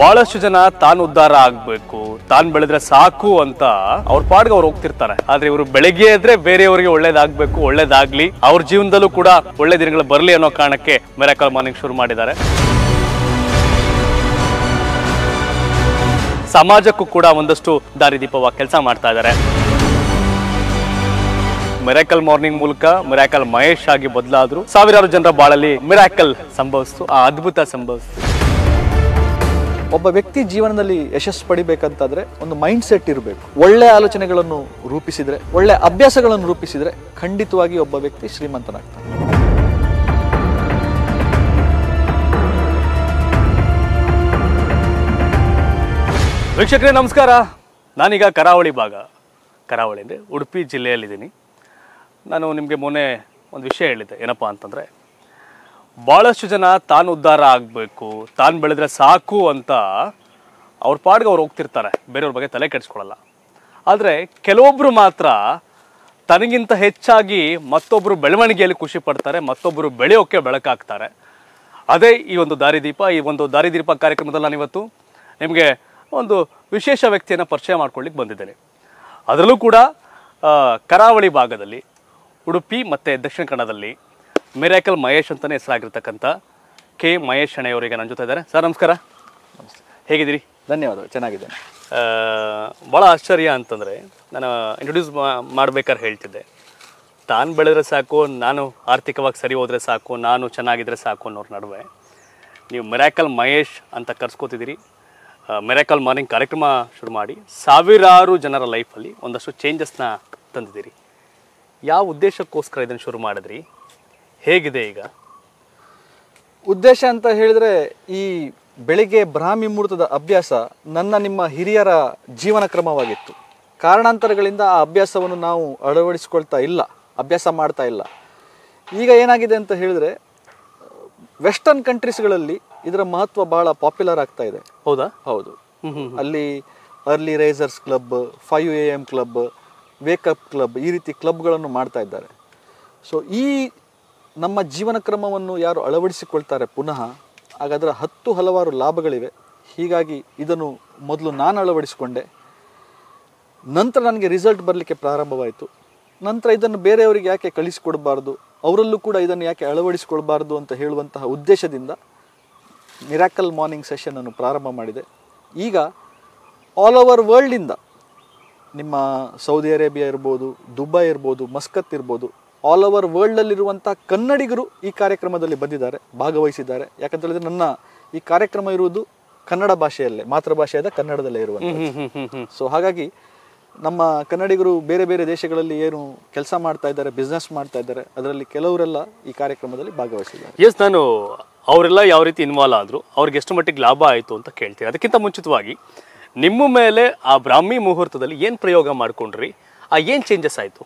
ಬಹಳಷ್ಟು ಜನ ತಾನು ಉದ್ಧಾರ ಆಗ್ಬೇಕು ತಾನು ಬೆಳೆದ್ರೆ ಸಾಕು ಅಂತ ಅವ್ರ ಪಾಡ್ಗೆ ಅವ್ರು ಹೋಗ್ತಿರ್ತಾರೆ ಆದ್ರೆ ಇವರು ಬೆಳಗ್ಗೆ ಎದ್ರೆ ಬೇರೆಯವರಿಗೆ ಒಳ್ಳೇದಾಗ್ಬೇಕು ಒಳ್ಳೇದಾಗ್ಲಿ ಅವ್ರ ಜೀವನದಲ್ಲೂ ಕೂಡ ಒಳ್ಳೆ ದಿನಗಳು ಬರಲಿ ಅನ್ನೋ ಕಾರಣಕ್ಕೆ ಮೆರಾಕಲ್ ಮಾರ್ನಿಂಗ್ ಶುರು ಮಾಡಿದ್ದಾರೆ ಸಮಾಜಕ್ಕೂ ಕೂಡ ಒಂದಷ್ಟು ದಾರಿದೀಪವಾಗಿ ಕೆಲಸ ಮಾಡ್ತಾ ಇದ್ದಾರೆ ಮಿರಾಕಲ್ ಮಾರ್ನಿಂಗ್ ಮೂಲಕ ಮಿರಾಕಲ್ ಮಹೇಶ್ ಆಗಿ ಬದಲಾದ್ರು ಸಾವಿರಾರು ಜನರ ಬಾಳಲ್ಲಿ ಮಿರಾಕಲ್ ಸಂಭವಿಸ್ತು ಆ ಅದ್ಭುತ ಸಂಭವಿಸ್ತು ಒಬ್ಬ ವ್ಯಕ್ತಿ ಜೀವನದಲ್ಲಿ ಯಶಸ್ಸು ಪಡಿಬೇಕಂತಾದ್ರೆ ಒಂದು ಮೈಂಡ್ ಸೆಟ್ ಇರಬೇಕು ಒಳ್ಳೆ ಆಲೋಚನೆಗಳನ್ನು ರೂಪಿಸಿದ್ರೆ ಒಳ್ಳೆ ಅಭ್ಯಾಸಗಳನ್ನು ರೂಪಿಸಿದ್ರೆ ಖಂಡಿತವಾಗಿ ಒಬ್ಬ ವ್ಯಕ್ತಿ ಶ್ರೀಮಂತನಾಗ್ತಾನೆ ವೀಕ್ಷಕರೇ ನಮಸ್ಕಾರ ನಾನೀಗ ಕರಾವಳಿ ಭಾಗ ಕರಾವಳಿ ಅಂದರೆ ಉಡುಪಿ ಜಿಲ್ಲೆಯಲ್ಲಿದ್ದೀನಿ ನಾನು ನಿಮಗೆ ಮೊನ್ನೆ ಒಂದು ವಿಷಯ ಹೇಳಿದ್ದೆ ಏನಪ್ಪ ಅಂತಂದರೆ ಭಾಳಷ್ಟು ಜನ ತಾನು ಉದ್ಧಾರ ಆಗಬೇಕು ತಾನು ಬೆಳೆದ್ರೆ ಸಾಕು ಅಂತ ಅವ್ರ ಪಾಡ್ಗೆ ಅವ್ರು ಹೋಗ್ತಿರ್ತಾರೆ ಬೇರೆಯವ್ರ ಬಗ್ಗೆ ತಲೆ ಕೆಡಿಸ್ಕೊಳ್ಳಲ್ಲ ಆದರೆ ಕೆಲವೊಬ್ಬರು ಮಾತ್ರ ತನಗಿಂತ ಹೆಚ್ಚಾಗಿ ಮತ್ತೊಬ್ಬರು ಬೆಳವಣಿಗೆಯಲ್ಲಿ ಖುಷಿ ಪಡ್ತಾರೆ ಮತ್ತೊಬ್ಬರು ಬೆಳೆಯೋಕ್ಕೆ ಬೆಳಕಾಗ್ತಾರೆ ಅದೇ ಈ ಒಂದು ದಾರಿದೀಪ ಈ ಒಂದು ದಾರಿದೀಪ ಕಾರ್ಯಕ್ರಮದಲ್ಲಿ ನಾನಿವತ್ತು ನಿಮಗೆ ಒಂದು ವಿಶೇಷ ವ್ಯಕ್ತಿಯನ್ನು ಪರಿಚಯ ಮಾಡ್ಕೊಳ್ಳಿಕ್ಕೆ ಬಂದಿದ್ದೇನೆ ಅದರಲ್ಲೂ ಕೂಡ ಆ, ಕರಾವಳಿ ಭಾಗದಲ್ಲಿ ಉಡುಪಿ ಮತ್ತು ದಕ್ಷಿಣ ಕನ್ನಡದಲ್ಲಿ ಮಿರಾಕಲ್ ಮಹೇಶ್ ಅಂತಲೇ ಹೆಸರಾಗಿರ್ತಕ್ಕಂಥ ಕೆ ಮಹೇಶ್ ಅಣ್ಣೆಯವರಿಗೆ ನನ್ನ ಜೊತೆ ಇದ್ದಾರೆ ಸರ್ ನಮಸ್ಕಾರ ಹೇಗಿದ್ದೀರಿ ಧನ್ಯವಾದ ಚೆನ್ನಾಗಿದ್ದೇನೆ ಆ, ಭಾಳ ಆಶ್ಚರ್ಯ ಅಂತಂದರೆ ನಾನು ಇಂಟ್ರೊಡ್ಯೂಸ್ ಮಾಡ್ಬೇಕಾದ್ರೆ ಹೇಳ್ತಿದ್ದೆ ತಾನು ಬೆಳೆದ್ರೆ ಸಾಕು ನಾನು ಆರ್ಥಿಕವಾಗಿ ಸರಿ ಹೋದರೆ ಸಾಕು ನಾನು ಚೆನ್ನಾಗಿದ್ರೆ ಸಾಕು ಅನ್ನೋರ ನಡುವೆ ನೀವು ಮಿರಾಕಲ್ ಮಹೇಶ್ ಅಂತ ಕರ್ಸ್ಕೋತಿದ್ದೀರಿ ಮಿರಾಕಲ್ ಮಾರ್ನಿಂಗ್ ಕಾರ್ಯಕ್ರಮ ಶುರು ಮಾಡಿ ಸಾವಿರಾರು ಜನರ ಲೈಫಲ್ಲಿ ಒಂದಷ್ಟು ಚೇಂಜಸ್ನ ತಂದಿದ್ದೀರಿ ಯಾವ ಉದ್ದೇಶಕ್ಕೋಸ್ಕರ ಇದನ್ನು ಶುರು ಮಾಡಿದ್ರಿ ಹೇಗಿದೆ ಈಗ ಉದ್ದೇಶ ಅಂತ ಹೇಳಿದ್ರೆ ಈ ಬೆಳಿಗ್ಗೆ ಬ್ರಾಹ್ಮಿ ಮುಹೂರ್ತದ ಅಭ್ಯಾಸ ನನ್ನ ನಿಮ್ಮ ಹಿರಿಯರ ಜೀವನ ಕ್ರಮವಾಗಿತ್ತು ಕಾರಣಾಂತರಗಳಿಂದ ಆ ಅಭ್ಯಾಸವನ್ನು ನಾವು ಅಳವಡಿಸಿಕೊಳ್ತಾ ಇಲ್ಲ ಅಭ್ಯಾಸ ಮಾಡ್ತಾ ಇಲ್ಲ ಈಗ ಏನಾಗಿದೆ ಅಂತ ಹೇಳಿದ್ರೆ ವೆಸ್ಟರ್ನ್ ಕಂಟ್ರೀಸ್ಗಳಲ್ಲಿ ಇದರ ಮಹತ್ವ ಬಹಳ ಪಾಪ್ಯುಲರ್ ಆಗ್ತಾ ಇದೆ ಹೌದಾ ಹೌದು ಹ್ಮ್ ಹ್ಮ್ ಅಲ್ಲಿ early risers club five A M club wake up club ಈ ರೀತಿ ಕ್ಲಬ್ಗಳನ್ನು ಮಾಡ್ತಾ ಇದ್ದಾರೆ ಸೊ ಈ ನಮ್ಮ ಜೀವನ ಕ್ರಮವನ್ನು ಯಾರು ಅಳವಡಿಸಿಕೊಳ್ತಾರೆ ಪುನಃ ಆಗ ಅದರ ಹತ್ತು ಹಲವಾರು ಲಾಭಗಳಿವೆ ಹೀಗಾಗಿ ಇದನ್ನು ಮೊದಲು ನಾನು ಅಳವಡಿಸಿಕೊಂಡೆ ನಂತರ ನನಗೆ ರಿಸಲ್ಟ್ ಬರಲಿಕ್ಕೆ ಪ್ರಾರಂಭವಾಯಿತು ನಂತರ ಇದನ್ನು ಬೇರೆಯವರಿಗೆ ಯಾಕೆ ಕಳಿಸಿಕೊಡಬಾರ್ದು ಅವರಲ್ಲೂ ಕೂಡ ಇದನ್ನು ಯಾಕೆ ಅಳವಡಿಸಿಕೊಳ್ಬಾರ್ದು ಅಂತ ಹೇಳುವಂತಹ ಉದ್ದೇಶದಿಂದ ಮಿರಾಕಲ್ ಮಾರ್ನಿಂಗ್ ಸೆಷನ್ ಅನ್ನು ಪ್ರಾರಂಭ ಮಾಡಿದೆ ಈಗ ಆಲ್ ಓವರ್ ವರ್ಲ್ಡಿಂದ ನಿಮ್ಮ ಸೌದಿ ಅರೇಬಿಯಾ ಇರ್ಬೋದು ದುಬೈ ಇರ್ಬೋದು ಮಸ್ಕತ್ ಇರ್ಬೋದು ಆಲ್ ಓವರ್ ವರ್ಲ್ಡಲ್ಲಿರುವಂಥ ಕನ್ನಡಿಗರು ಈ ಕಾರ್ಯಕ್ರಮದಲ್ಲಿ ಬಂದಿದ್ದಾರೆ ಭಾಗವಹಿಸಿದ್ದಾರೆ ಯಾಕಂತ ಹೇಳಿದ್ರೆ ನನ್ನ ಈ ಕಾರ್ಯಕ್ರಮ ಇರುವುದು ಕನ್ನಡ ಭಾಷೆಯಲ್ಲೇ ಮಾತೃಭಾಷೆಯಾದ ಕನ್ನಡದಲ್ಲೇ ಇರುವಂಥ ಹ್ಮ್ ಹ್ಮ್ ಹ್ಮ್ ಹ್ಮ್ ಸೊ ಹಾಗಾಗಿ ನಮ್ಮ ಕನ್ನಡಿಗರು ಬೇರೆ ಬೇರೆ ದೇಶಗಳಲ್ಲಿ ಏನು ಕೆಲಸ ಮಾಡ್ತಾ ಇದ್ದಾರೆ ಬಿಸ್ನೆಸ್ ಮಾಡ್ತಾ ಇದ್ದಾರೆ ಅದರಲ್ಲಿ ಕೆಲವರೆಲ್ಲ ಈ ಕಾರ್ಯಕ್ರಮದಲ್ಲಿ ಭಾಗವಹಿಸಿದ್ದಾರೆ ಎಸ್ ನಾನು ಅವರೆಲ್ಲ ಯಾವ ರೀತಿ ಇನ್ವಾಲ್ವ್ ಆದ್ರು ಅವ್ರಿಗೆ ಎಷ್ಟು ಮಟ್ಟಿಗೆ ಲಾಭ ಆಯಿತು ಅಂತ ಕೇಳ್ತೀನಿ ಅದಕ್ಕಿಂತ ಮುಂಚಿತವಾಗಿ ನಿಮ್ಮ ಮೇಲೆ ಆ ಬ್ರಾಹ್ಮಿ ಮುಹೂರ್ತದಲ್ಲಿ ಏನು ಪ್ರಯೋಗ ಮಾಡ್ಕೊಂಡ್ರಿ ಆ ಏನು ಚೇಂಜಸ್ ಆಯಿತು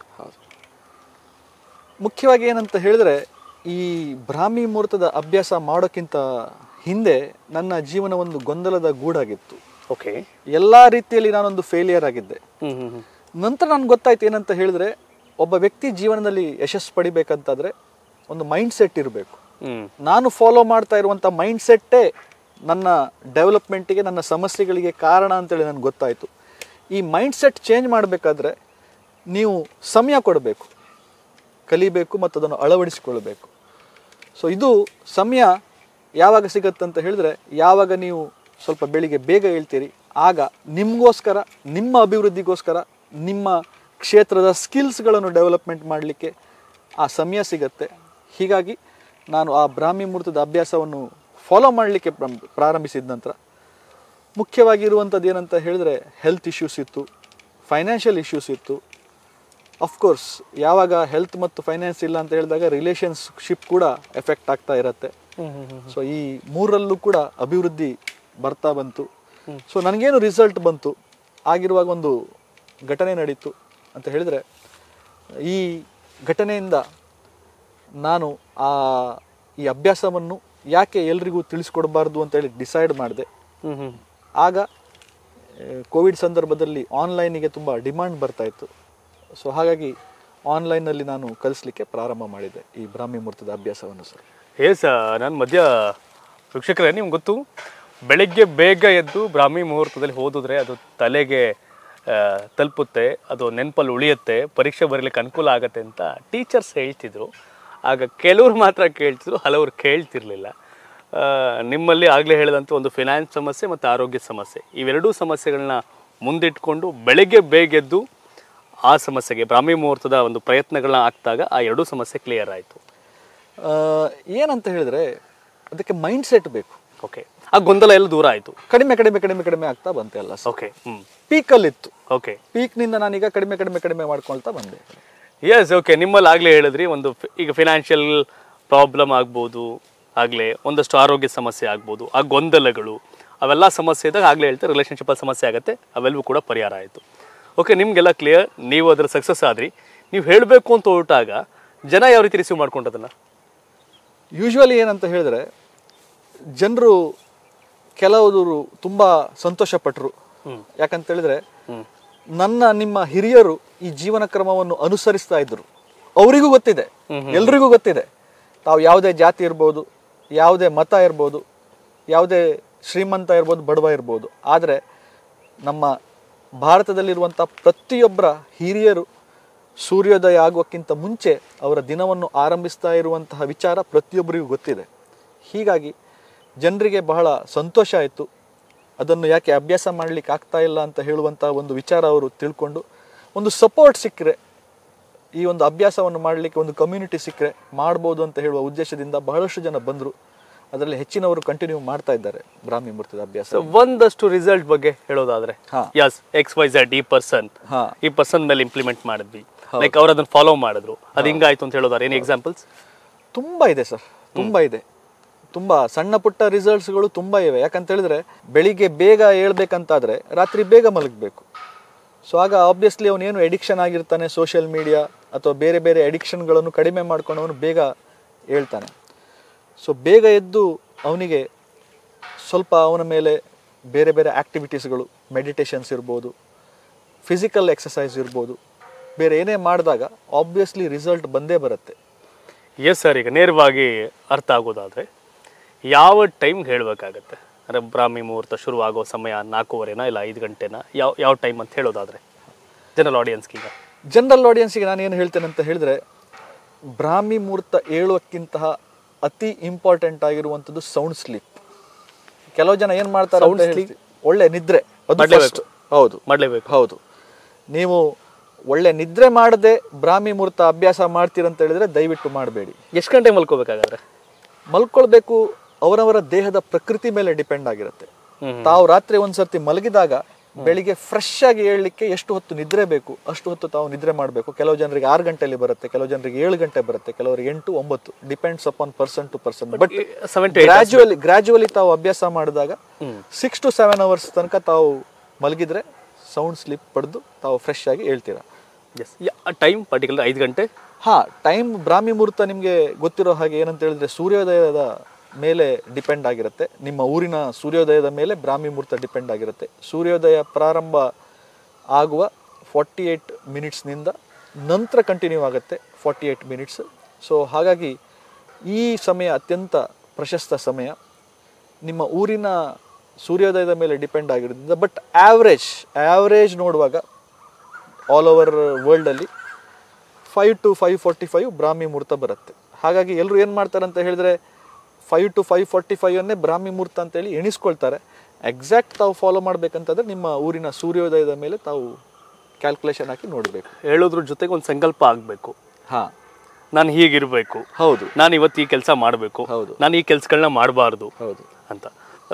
ಮುಖ್ಯವಾಗಿ ಏನಂತ ಹೇಳಿದ್ರೆ ಈ ಬ್ರಾಹ್ಮಿ ಮುಹೂರ್ತದ ಅಭ್ಯಾಸ ಮಾಡೋಕ್ಕಿಂತ ಹಿಂದೆ ನನ್ನ ಜೀವನ ಒಂದು ಗೊಂದಲದ ಗೂಡಾಗಿತ್ತು ಓಕೆ ಎಲ್ಲ ರೀತಿಯಲ್ಲಿ ನಾನೊಂದು ಫೇಲಿಯರ್ ಆಗಿದ್ದೆ ಹ್ಮ್ ಹ್ಮ್ ಹ್ಮ್ ನಂತರ ನನ್ಗೆ ಗೊತ್ತಾಯ್ತು ಏನಂತ ಹೇಳಿದ್ರೆ ಒಬ್ಬ ವ್ಯಕ್ತಿ ಜೀವನದಲ್ಲಿ ಯಶಸ್ಸು ಪಡಿಬೇಕಂತಾದ್ರೆ ಒಂದು ಮೈಂಡ್ ಸೆಟ್ ಇರಬೇಕು ಹ್ಮ್ ನಾನು ಫಾಲೋ ಮಾಡ್ತಾ ಇರುವಂಥ ಮೈಂಡ್ ಸೆಟ್ಟೇ ನನ್ನ ಡೆವಲಪ್ಮೆಂಟಿಗೆ ನನ್ನ ಸಮಸ್ಯೆಗಳಿಗೆ ಕಾರಣ ಅಂತೇಳಿ ನನಗೆ ಗೊತ್ತಾಯಿತು ಈ ಮೈಂಡ್ ಸೆಟ್ ಚೇಂಜ್ ಮಾಡಬೇಕಾದ್ರೆ ನೀವು ಸಮಯ ಕೊಡಬೇಕು ಕಲಿಬೇಕು ಮತ್ತು ಅದನ್ನು ಅಳವಡಿಸಿಕೊಳ್ಳಬೇಕು ಸೊ ಇದು ಸಮಯ ಯಾವಾಗ ಸಿಗತ್ತಂತ ಹೇಳಿದ್ರೆ ಯಾವಾಗ ನೀವು ಸ್ವಲ್ಪ ಬೆಳಿಗ್ಗೆ ಬೇಗ ಹೇಳ್ತೀರಿ ಆಗ ನಿಮಗೋಸ್ಕರ ನಿಮ್ಮ ಅಭಿವೃದ್ಧಿಗೋಸ್ಕರ ನಿಮ್ಮ ಕ್ಷೇತ್ರದ ಸ್ಕಿಲ್ಸ್ಗಳನ್ನು ಡೆವಲಪ್ಮೆಂಟ್ ಮಾಡಲಿಕ್ಕೆ ಆ ಸಮಯ ಸಿಗತ್ತೆ ಹೀಗಾಗಿ ನಾನು ಆ ಬ್ರಾಹ್ಮಿ ಮುಹೂರ್ತದ ಅಭ್ಯಾಸವನ್ನು ಫಾಲೋ ಮಾಡಲಿಕ್ಕೆ ಪ್ರಾರಂಭಿಸಿದ ನಂತರ ಮುಖ್ಯವಾಗಿ ಇರುವಂಥದ್ದು ಏನಂತ ಹೇಳಿದ್ರೆ ಹೆಲ್ತ್ ಇಶ್ಯೂಸ್ ಇತ್ತು ಫೈನಾನ್ಷಿಯಲ್ ಇಶ್ಯೂಸ್ ಇತ್ತು ಅಫ್ಕೋರ್ಸ್ ಯಾವಾಗ ಹೆಲ್ತ್ ಮತ್ತು ಫೈನಾನ್ಸ್ ಇಲ್ಲ ಅಂತ ಹೇಳಿದಾಗ ರಿಲೇಷನ್ಶಿಪ್ ಕೂಡ ಎಫೆಕ್ಟ್ ಆಗ್ತಾ ಇರತ್ತೆ ಸೊ ಈ ಮೂರರಲ್ಲೂ ಕೂಡ ಅಭಿವೃದ್ಧಿ ಬರ್ತಾ ಬಂತು ಸೊ ನನಗೇನು ರಿಸಲ್ಟ್ ಬಂತು ಆಗಿರುವಾಗ ಒಂದು ಘಟನೆ ನಡೀತು ಅಂತ ಹೇಳಿದರೆ ಈ ಘಟನೆಯಿಂದ ನಾನು ಆ ಈ ಅಭ್ಯಾಸವನ್ನು ಯಾಕೆ ಎಲ್ರಿಗೂ ತಿಳಿಸ್ಕೊಡ್ಬಾರ್ದು ಅಂತೇಳಿ ಡಿಸೈಡ್ ಮಾಡಿದೆ ಹ್ಮ್ ಹ್ಮ್ ಆಗ ಕೋವಿಡ್ ಸಂದರ್ಭದಲ್ಲಿ ಆನ್ಲೈನಿಗೆ ತುಂಬ ಡಿಮಾಂಡ್ ಬರ್ತಾ ಇತ್ತು ಸೊ ಹಾಗಾಗಿ ಆನ್ಲೈನಲ್ಲಿ ನಾನು ಕಲಿಸ್ಲಿಕ್ಕೆ ಪ್ರಾರಂಭ ಮಾಡಿದೆ ಈ ಬ್ರಾಹ್ಮಿ ಮುಹೂರ್ತದ ಅಭ್ಯಾಸವನ್ನು ಸರ್ ಎಸ್ ನಾನು ಮಧ್ಯ ವೀಕ್ಷಕರೇ ನಿಮ್ಗೆ ಗೊತ್ತು ಬೆಳಿಗ್ಗೆ ಬೇಗ ಎದ್ದು ಬ್ರಾಹ್ಮಿ ಮುಹೂರ್ತದಲ್ಲಿ ಓದಿದ್ರೆ ಅದು ತಲೆಗೆ ಆ, ತಲುಪುತ್ತೆ ಅದು ನೆನಪಲ್ಲಿ ಉಳಿಯುತ್ತೆ ಪರೀಕ್ಷೆ ಬರೀಲಿಕ್ಕೆ ಅನುಕೂಲ ಆಗುತ್ತೆ ಅಂತ ಟೀಚರ್ಸ್ ಹೇಳ್ತಿದ್ರು ಆಗ ಕೆಲವ್ರು ಮಾತ್ರ ಕೇಳ್ತಿದ್ರು ಹಲವರು ಕೇಳ್ತಿರ್ಲಿಲ್ಲ ಆ, ನಿಮ್ಮಲ್ಲಿ ಆಗಲೇ ಹೇಳಿದಂಥ ಒಂದು ಫಿನಾನ್ಸ್ ಸಮಸ್ಯೆ ಮತ್ತು ಆರೋಗ್ಯ ಸಮಸ್ಯೆ ಇವೆರಡೂ ಸಮಸ್ಯೆಗಳನ್ನ ಮುಂದಿಟ್ಕೊಂಡು ಬೆಳಗ್ಗೆ ಬೇಗ ಎದ್ದು ಆ ಸಮಸ್ಯೆಗೆ ಬ್ರಾಹ್ಮಿ ಮುಹೂರ್ತದ ಒಂದು ಪ್ರಯತ್ನಗಳನ್ನ ಹಾಕ್ದಾಗ ಆ ಎರಡೂ ಸಮಸ್ಯೆ ಕ್ಲಿಯರ್ ಆಯಿತು ಆ, ಏನಂತ ಹೇಳಿದ್ರೆ ಅದಕ್ಕೆ ಮೈಂಡ್ ಸೆಟ್ ಬೇಕು ಓಕೆ ಆ ಗೊಂದಲ ಎಲ್ಲ ದೂರ ಆಯಿತು ಕಡಿಮೆ ಕಡಿಮೆ ಕಡಿಮೆ ಕಡಿಮೆ ಆಗ್ತಾ ಬಂತೆ ಎಲ್ಲ ಓಕೆ ಹ್ಞೂ ಪೀಕಲ್ಲಿತ್ತು ಓಕೆ ಪೀಕ್ನಿಂದ ನಾನೀಗ ಕಡಿಮೆ ಕಡಿಮೆ ಕಡಿಮೆ ಮಾಡ್ಕೊಳ್ತಾ ಬಂದೆ ಎಸ್ ಓಕೆ ನಿಮ್ಮಲ್ಲಿ ಆಗಲೇ ಹೇಳಿದ್ರಿ ಒಂದು ಫಿ- ಈಗ ಫಿನಾನ್ಷಿಯಲ್ ಪ್ರಾಬ್ಲಮ್ ಆಗ್ಬೋದು ಆಗಲೇ ಒಂದಷ್ಟು ಆರೋಗ್ಯ ಸಮಸ್ಯೆ ಆಗ್ಬೋದು ಆ ಗೊಂದಲಗಳು ಅವೆಲ್ಲ ಸಮಸ್ಯೆ ಇದ್ದಾಗ ಆಗಲೇ ಹೇಳ್ತಾರೆ ರಿಲೇಷನ್ಶಿಪ್ ಸಮಸ್ಯೆ ಆಗುತ್ತೆ ಅವೆಲ್ಲವೂ ಕೂಡ ಪರಿಹಾರ ಆಯಿತು ಓಕೆ ನಿಮಗೆಲ್ಲ ಕ್ಲಿಯರ್ ನೀವು ಅದರ ಸಕ್ಸಸ್ ಆದ್ರಿ ನೀವು ಹೇಳಬೇಕು ಅಂತ ಹೊರಟಾಗ ಜನ ಯಾವ ರೀತಿ ರಿಸೀವ್ ಮಾಡ್ಕೊಂಡದನ್ನ ಯೂಶ್ವಲಿ ಏನಂತ ಹೇಳಿದ್ರೆ ಜನರು ಕೆಲವರು ತುಂಬ ಸಂತೋಷಪಟ್ಟರು ಹ್ಮ್. ಯಾಕಂತ ಹೇಳಿದ್ರೆ ಹ್ಮ್. ನನ್ನ ನಿಮ್ಮ ಹಿರಿಯರು ಈ ಜೀವನ ಕ್ರಮವನ್ನು ಅನುಸರಿಸ್ತಾ ಇದ್ರು ಅವರಿಗೂ ಗೊತ್ತಿದೆ ಎಲ್ರಿಗೂ ಗೊತ್ತಿದೆ ತಾವು ಯಾವುದೇ ಜಾತಿ ಇರ್ಬೋದು ಯಾವುದೇ ಮತ ಇರ್ಬೋದು ಯಾವುದೇ ಶ್ರೀಮಂತ ಇರ್ಬೋದು ಬಡವ ಇರ್ಬೋದು ಆದರೆ ನಮ್ಮ ಭಾರತದಲ್ಲಿರುವಂಥ ಪ್ರತಿಯೊಬ್ಬರ ಹಿರಿಯರು ಸೂರ್ಯೋದಯ ಆಗುವಕ್ಕಿಂತ ಮುಂಚೆ ಅವರ ದಿನವನ್ನು ಆರಂಭಿಸ್ತಾ ಇರುವಂತಹ ವಿಚಾರ ಪ್ರತಿಯೊಬ್ಬರಿಗೂ ಗೊತ್ತಿದೆ ಹೀಗಾಗಿ ಜನರಿಗೆ ಬಹಳ ಸಂತೋಷ ಆಯಿತು ಅದನ್ನು ಯಾಕೆ ಅಭ್ಯಾಸ ಮಾಡಲಿಕ್ಕೆ ಆಗ್ತಾ ಇಲ್ಲ ಅಂತ ಹೇಳುವಂಥ ಒಂದು ವಿಚಾರ ಅವರು ತಿಳ್ಕೊಂಡು ಒಂದು ಸಪೋರ್ಟ್ ಸಿಕ್ಕರೆ ಈ ಒಂದು ಅಭ್ಯಾಸವನ್ನು ಮಾಡಲಿಕ್ಕೆ ಒಂದು ಕಮ್ಯುನಿಟಿ ಸಿಕ್ಕರೆ ಮಾಡ್ಬೋದು ಅಂತ ಹೇಳುವ ಉದ್ದೇಶದಿಂದ ಬಹಳಷ್ಟು ಜನ ಬಂದರು ಅದರಲ್ಲಿ ಹೆಚ್ಚಿನವರು ಕಂಟಿನ್ಯೂ ಮಾಡ್ತಾ ಇದ್ದಾರೆ ಬ್ರಾಹ್ಮಿ ಮುಹೂರ್ತದ ಅಭ್ಯಾಸ ಸೊ ಒಂದಷ್ಟು ರಿಸಲ್ಟ್ ಬಗ್ಗೆ ಹೇಳೋದಾದ್ರೆ ಹಾ. ಯಸ್ ಎಕ್ಸ್ ವೈ ಝೆಡ್ ಈ ಪರ್ಸನ್ ಹಾ. ಈ ಪರ್ಸನ್ ಮೇಲೆ ಇಂಪ್ಲಿಮೆಂಟ್ ಮಾಡಿದ್ವಿ ಲೈಕ್ ಅವ್ರು ಅದನ್ನ ಫಾಲೋ ಮಾಡಿದ್ರು ಅದು ಹಿಂಗಾಯ್ತು ಅಂತ ಹೇಳೋದಾರೆ ಏನು ಎಕ್ಸಾಂಪಲ್ಸ್ ತುಂಬ ಇದೆ ಸರ್ ತುಂಬ ಇದೆ ತುಂಬ ಸಣ್ಣ ಪುಟ್ಟ ರಿಸಲ್ಟ್ಸ್ಗಳು ತುಂಬ ಇವೆ ಯಾಕಂತ ಹೇಳಿದ್ರೆ ಬೆಳಿಗ್ಗೆ ಬೇಗ ಹೇಳ್ಬೇಕಂತಾದ್ರೆ ರಾತ್ರಿ ಬೇಗ ಮಲಗಬೇಕು ಸೊ ಆಗ ಆಬ್ವಿಯಸ್ಲಿ ಅವನೇನು ಎಡಿಕ್ಷನ್ ಆಗಿರ್ತಾನೆ ಸೋಷಿಯಲ್ ಮೀಡಿಯಾ ಅಥವಾ ಬೇರೆ ಬೇರೆ ಎಡಿಕ್ಷನ್ಗಳನ್ನು ಕಡಿಮೆ ಮಾಡ್ಕೊಂಡು ಅವನು ಬೇಗ ಹೇಳ್ತಾನೆ ಸೊ ಬೇಗ ಎದ್ದು ಅವನಿಗೆ ಸ್ವಲ್ಪ ಅವನ ಮೇಲೆ ಬೇರೆ ಬೇರೆ ಆ್ಯಕ್ಟಿವಿಟೀಸ್ಗಳು ಮೆಡಿಟೇಷನ್ಸ್ ಇರ್ಬೋದು ಫಿಸಿಕಲ್ ಎಕ್ಸಸೈಸ್ ಇರ್ಬೋದು ಬೇರೆ ಏನೇ ಮಾಡಿದಾಗ ಆಬ್ವಿಯಸ್ಲಿ ರಿಸಲ್ಟ್ ಬಂದೇ ಬರುತ್ತೆ ಎಸ್ ಸರ್ ಈಗ ನೇರವಾಗಿ ಅರ್ಥ ಆಗೋದಾದ್ರೆ ಯಾವ ಟೈಮ್ ಹೇಳಬೇಕಾಗತ್ತೆ ಅಂದರೆ ಬ್ರಾಹ್ಮಿ ಮುಹೂರ್ತ ಶುರು ಆಗೋ ಸಮಯ ನಾಲ್ಕೂವರೆನಾ ಇಲ್ಲ ಐದು ಗಂಟೆನಾ ಯಾವ ಯಾವ ಟೈಮ್ ಅಂತ ಹೇಳೋದಾದ್ರೆ ಜನರಲ್ ಆಡಿಯನ್ಸ್ಗೆ ಈಗ ಜನರಲ್ ಆಡಿಯನ್ಸ್ಗೆ ನಾನು ಏನು ಹೇಳ್ತೇನೆ ಅಂತ ಹೇಳಿದ್ರೆ ಬ್ರಾಹ್ಮಿ ಮುಹೂರ್ತ ಏಳುವಕ್ಕಿಂತಹ ಅತಿ ಇಂಪಾರ್ಟೆಂಟ್ ಆಗಿರುವಂಥದ್ದು ಸೌಂಡ್ ಸ್ಲೀಪ್ ಕೆಲವು ಜನ ಏನು ಮಾಡ್ತಾರೆ ಅಂತ ಹೇಳ್ತಿ- ಒಳ್ಳೆ ನಿದ್ರೆ ಅದು ಮಾಡ್ಲೇಬೇಕು. first. ಹೌದು ಮಾಡಲೇಬೇಕು ಹೌದು ನೀವು ಒಳ್ಳೆ ನಿದ್ರೆ ಮಾಡದೆ ಬ್ರಾಹ್ಮಿ ಮುಹೂರ್ತ ಅಭ್ಯಾಸ ಮಾಡ್ತೀರಂತ ಹೇಳಿದ್ರೆ ದಯವಿಟ್ಟು ಮಾಡಬೇಡಿ ಎಷ್ಟು ಗಂಟೆ ಮಲ್ಕೋಬೇಕಾಗಾದ್ರೆ ಮಲ್ಕೊಳ್ಬೇಕು ಅವರವರ ದೇಹದ ಪ್ರಕೃತಿ ಮೇಲೆ ಡಿಪೆಂಡ್ ಆಗಿರುತ್ತೆ ಹ್ಮ್. ತಾವು ರಾತ್ರಿ ಒಂದ್ಸರ್ತಿ ಮಲಗಿದಾಗ ಬೆಳಿಗ್ಗೆ ಫ್ರೆಶ್ ಆಗಿ ಏಳಲಿಕ್ಕೆ ಎಷ್ಟು ಹೊತ್ತು ನಿದ್ರೆ ಬೇಕು ಅಷ್ಟು ಹೊತ್ತು ತಾವು ನಿದ್ರೆ ಮಾಡಬೇಕು ಕೆಲವು ಜನರಿಗೆ ಆರು ಗಂಟೆಯಲ್ಲಿ ಬರುತ್ತೆ ಕೆಲವು ಜನರಿಗೆ ಏಳು ಗಂಟೆ ಬರುತ್ತೆ ಕೆಲವರಿಗೆ ಎಂಟು ಒಂಬತ್ತು depends upon person to person but seven to gradually gradually ತಾವು ಅಭ್ಯಾಸ ಮಾಡಿದಾಗ ಸಿಕ್ಸ್ ಟು ಸೆವೆನ್ ಅವರ್ಸ್ ತನಕ ತಾವು ಮಲಗಿದ್ರೆ ಸೌಂಡ್ ಸ್ಲಿಪ್ ಪಡೆದು ತಾವು ಫ್ರೆಶ್ ಆಗಿ ಹೇಳ್ತೀರಾ ಎಸ್ ಟೈಮ್ ಪರ್ಟಿಕ್ಯುಲರ್ ಐದು ಗಂಟೆ ಹಾ ಟೈಮ್ ಬ್ರಾಹ್ಮಿ ಮುಹೂರ್ತ ನಿಮಗೆ ಗೊತ್ತಿರೋ ಹಾಗೆ ಏನಂತ ಹೇಳಿದ್ರೆ ಸೂರ್ಯೋದಯದ ಮೇಲೆ ಡಿಪೆಂಡ್ ಆಗಿರುತ್ತೆ ನಿಮ್ಮ ಊರಿನ ಸೂರ್ಯೋದಯದ ಮೇಲೆ ಬ್ರಾಹ್ಮಿ ಮುಹೂರ್ತ ಡಿಪೆಂಡ್ ಆಗಿರುತ್ತೆ ಸೂರ್ಯೋದಯ ಪ್ರಾರಂಭ ಆಗುವ ಫಾರ್ಟಿ ಏಯ್ಟ್ ಮಿನಿಟ್ಸ್ನಿಂದ ನಂತರ ಕಂಟಿನ್ಯೂ ಆಗುತ್ತೆ ಫಾರ್ಟಿ ಏಯ್ಟ್ ಮಿನಿಟ್ಸ್ ಸೊ ಹಾಗಾಗಿ ಈ ಸಮಯ ಅತ್ಯಂತ ಪ್ರಶಸ್ತ ಸಮಯ ನಿಮ್ಮ ಊರಿನ ಸೂರ್ಯೋದಯದ ಮೇಲೆ ಡಿಪೆಂಡ್ ಆಗಿರೋದ್ರಿಂದ ಬಟ್ ಆವ್ರೇಜ್ ಆವ್ರೇಜ್ ನೋಡುವಾಗ ಆಲ್ ಓವರ್ ವರ್ಲ್ಡಲ್ಲಿ five to five forty five ಬ್ರಾಹ್ಮಿ ಮುಹೂರ್ತ ಬರುತ್ತೆ ಹಾಗಾಗಿ ಎಲ್ಲರೂ ಏನು ಮಾಡ್ತಾರೆ ಅಂತ ಹೇಳಿದ್ರೆ five to five forty five ಅನ್ನೇ ಬ್ರಾಹ್ಮಿ ಮುಹೂರ್ತ ಅಂತೇಳಿ ಎಣಿಸ್ಕೊಳ್ತಾರೆ ಎಕ್ಸಾಕ್ಟ್ ತಾವು ಫಾಲೋ ಮಾಡ್ಬೇಕಂತಂದ್ರೆ ನಿಮ್ಮ ಊರಿನ ಸೂರ್ಯೋದಯದ ಮೇಲೆ ತಾವು ಕ್ಯಾಲ್ಕುಲೇಷನ್ ಹಾಕಿ ನೋಡಬೇಕು ಹೇಳೋದ್ರ ಜೊತೆಗೆ ಒಂದು ಸಂಕಲ್ಪ ಆಗಬೇಕು ಹಾಂ ನಾನು ಹೀಗಿರಬೇಕು ಹೌದು ನಾನು ಇವತ್ತು ಈ ಕೆಲಸ ಮಾಡಬೇಕು ಹೌದು. ನಾನು ಈ ಕೆಲಸಗಳನ್ನ ಮಾಡಬಾರ್ದು ಹೌದು ಅಂತ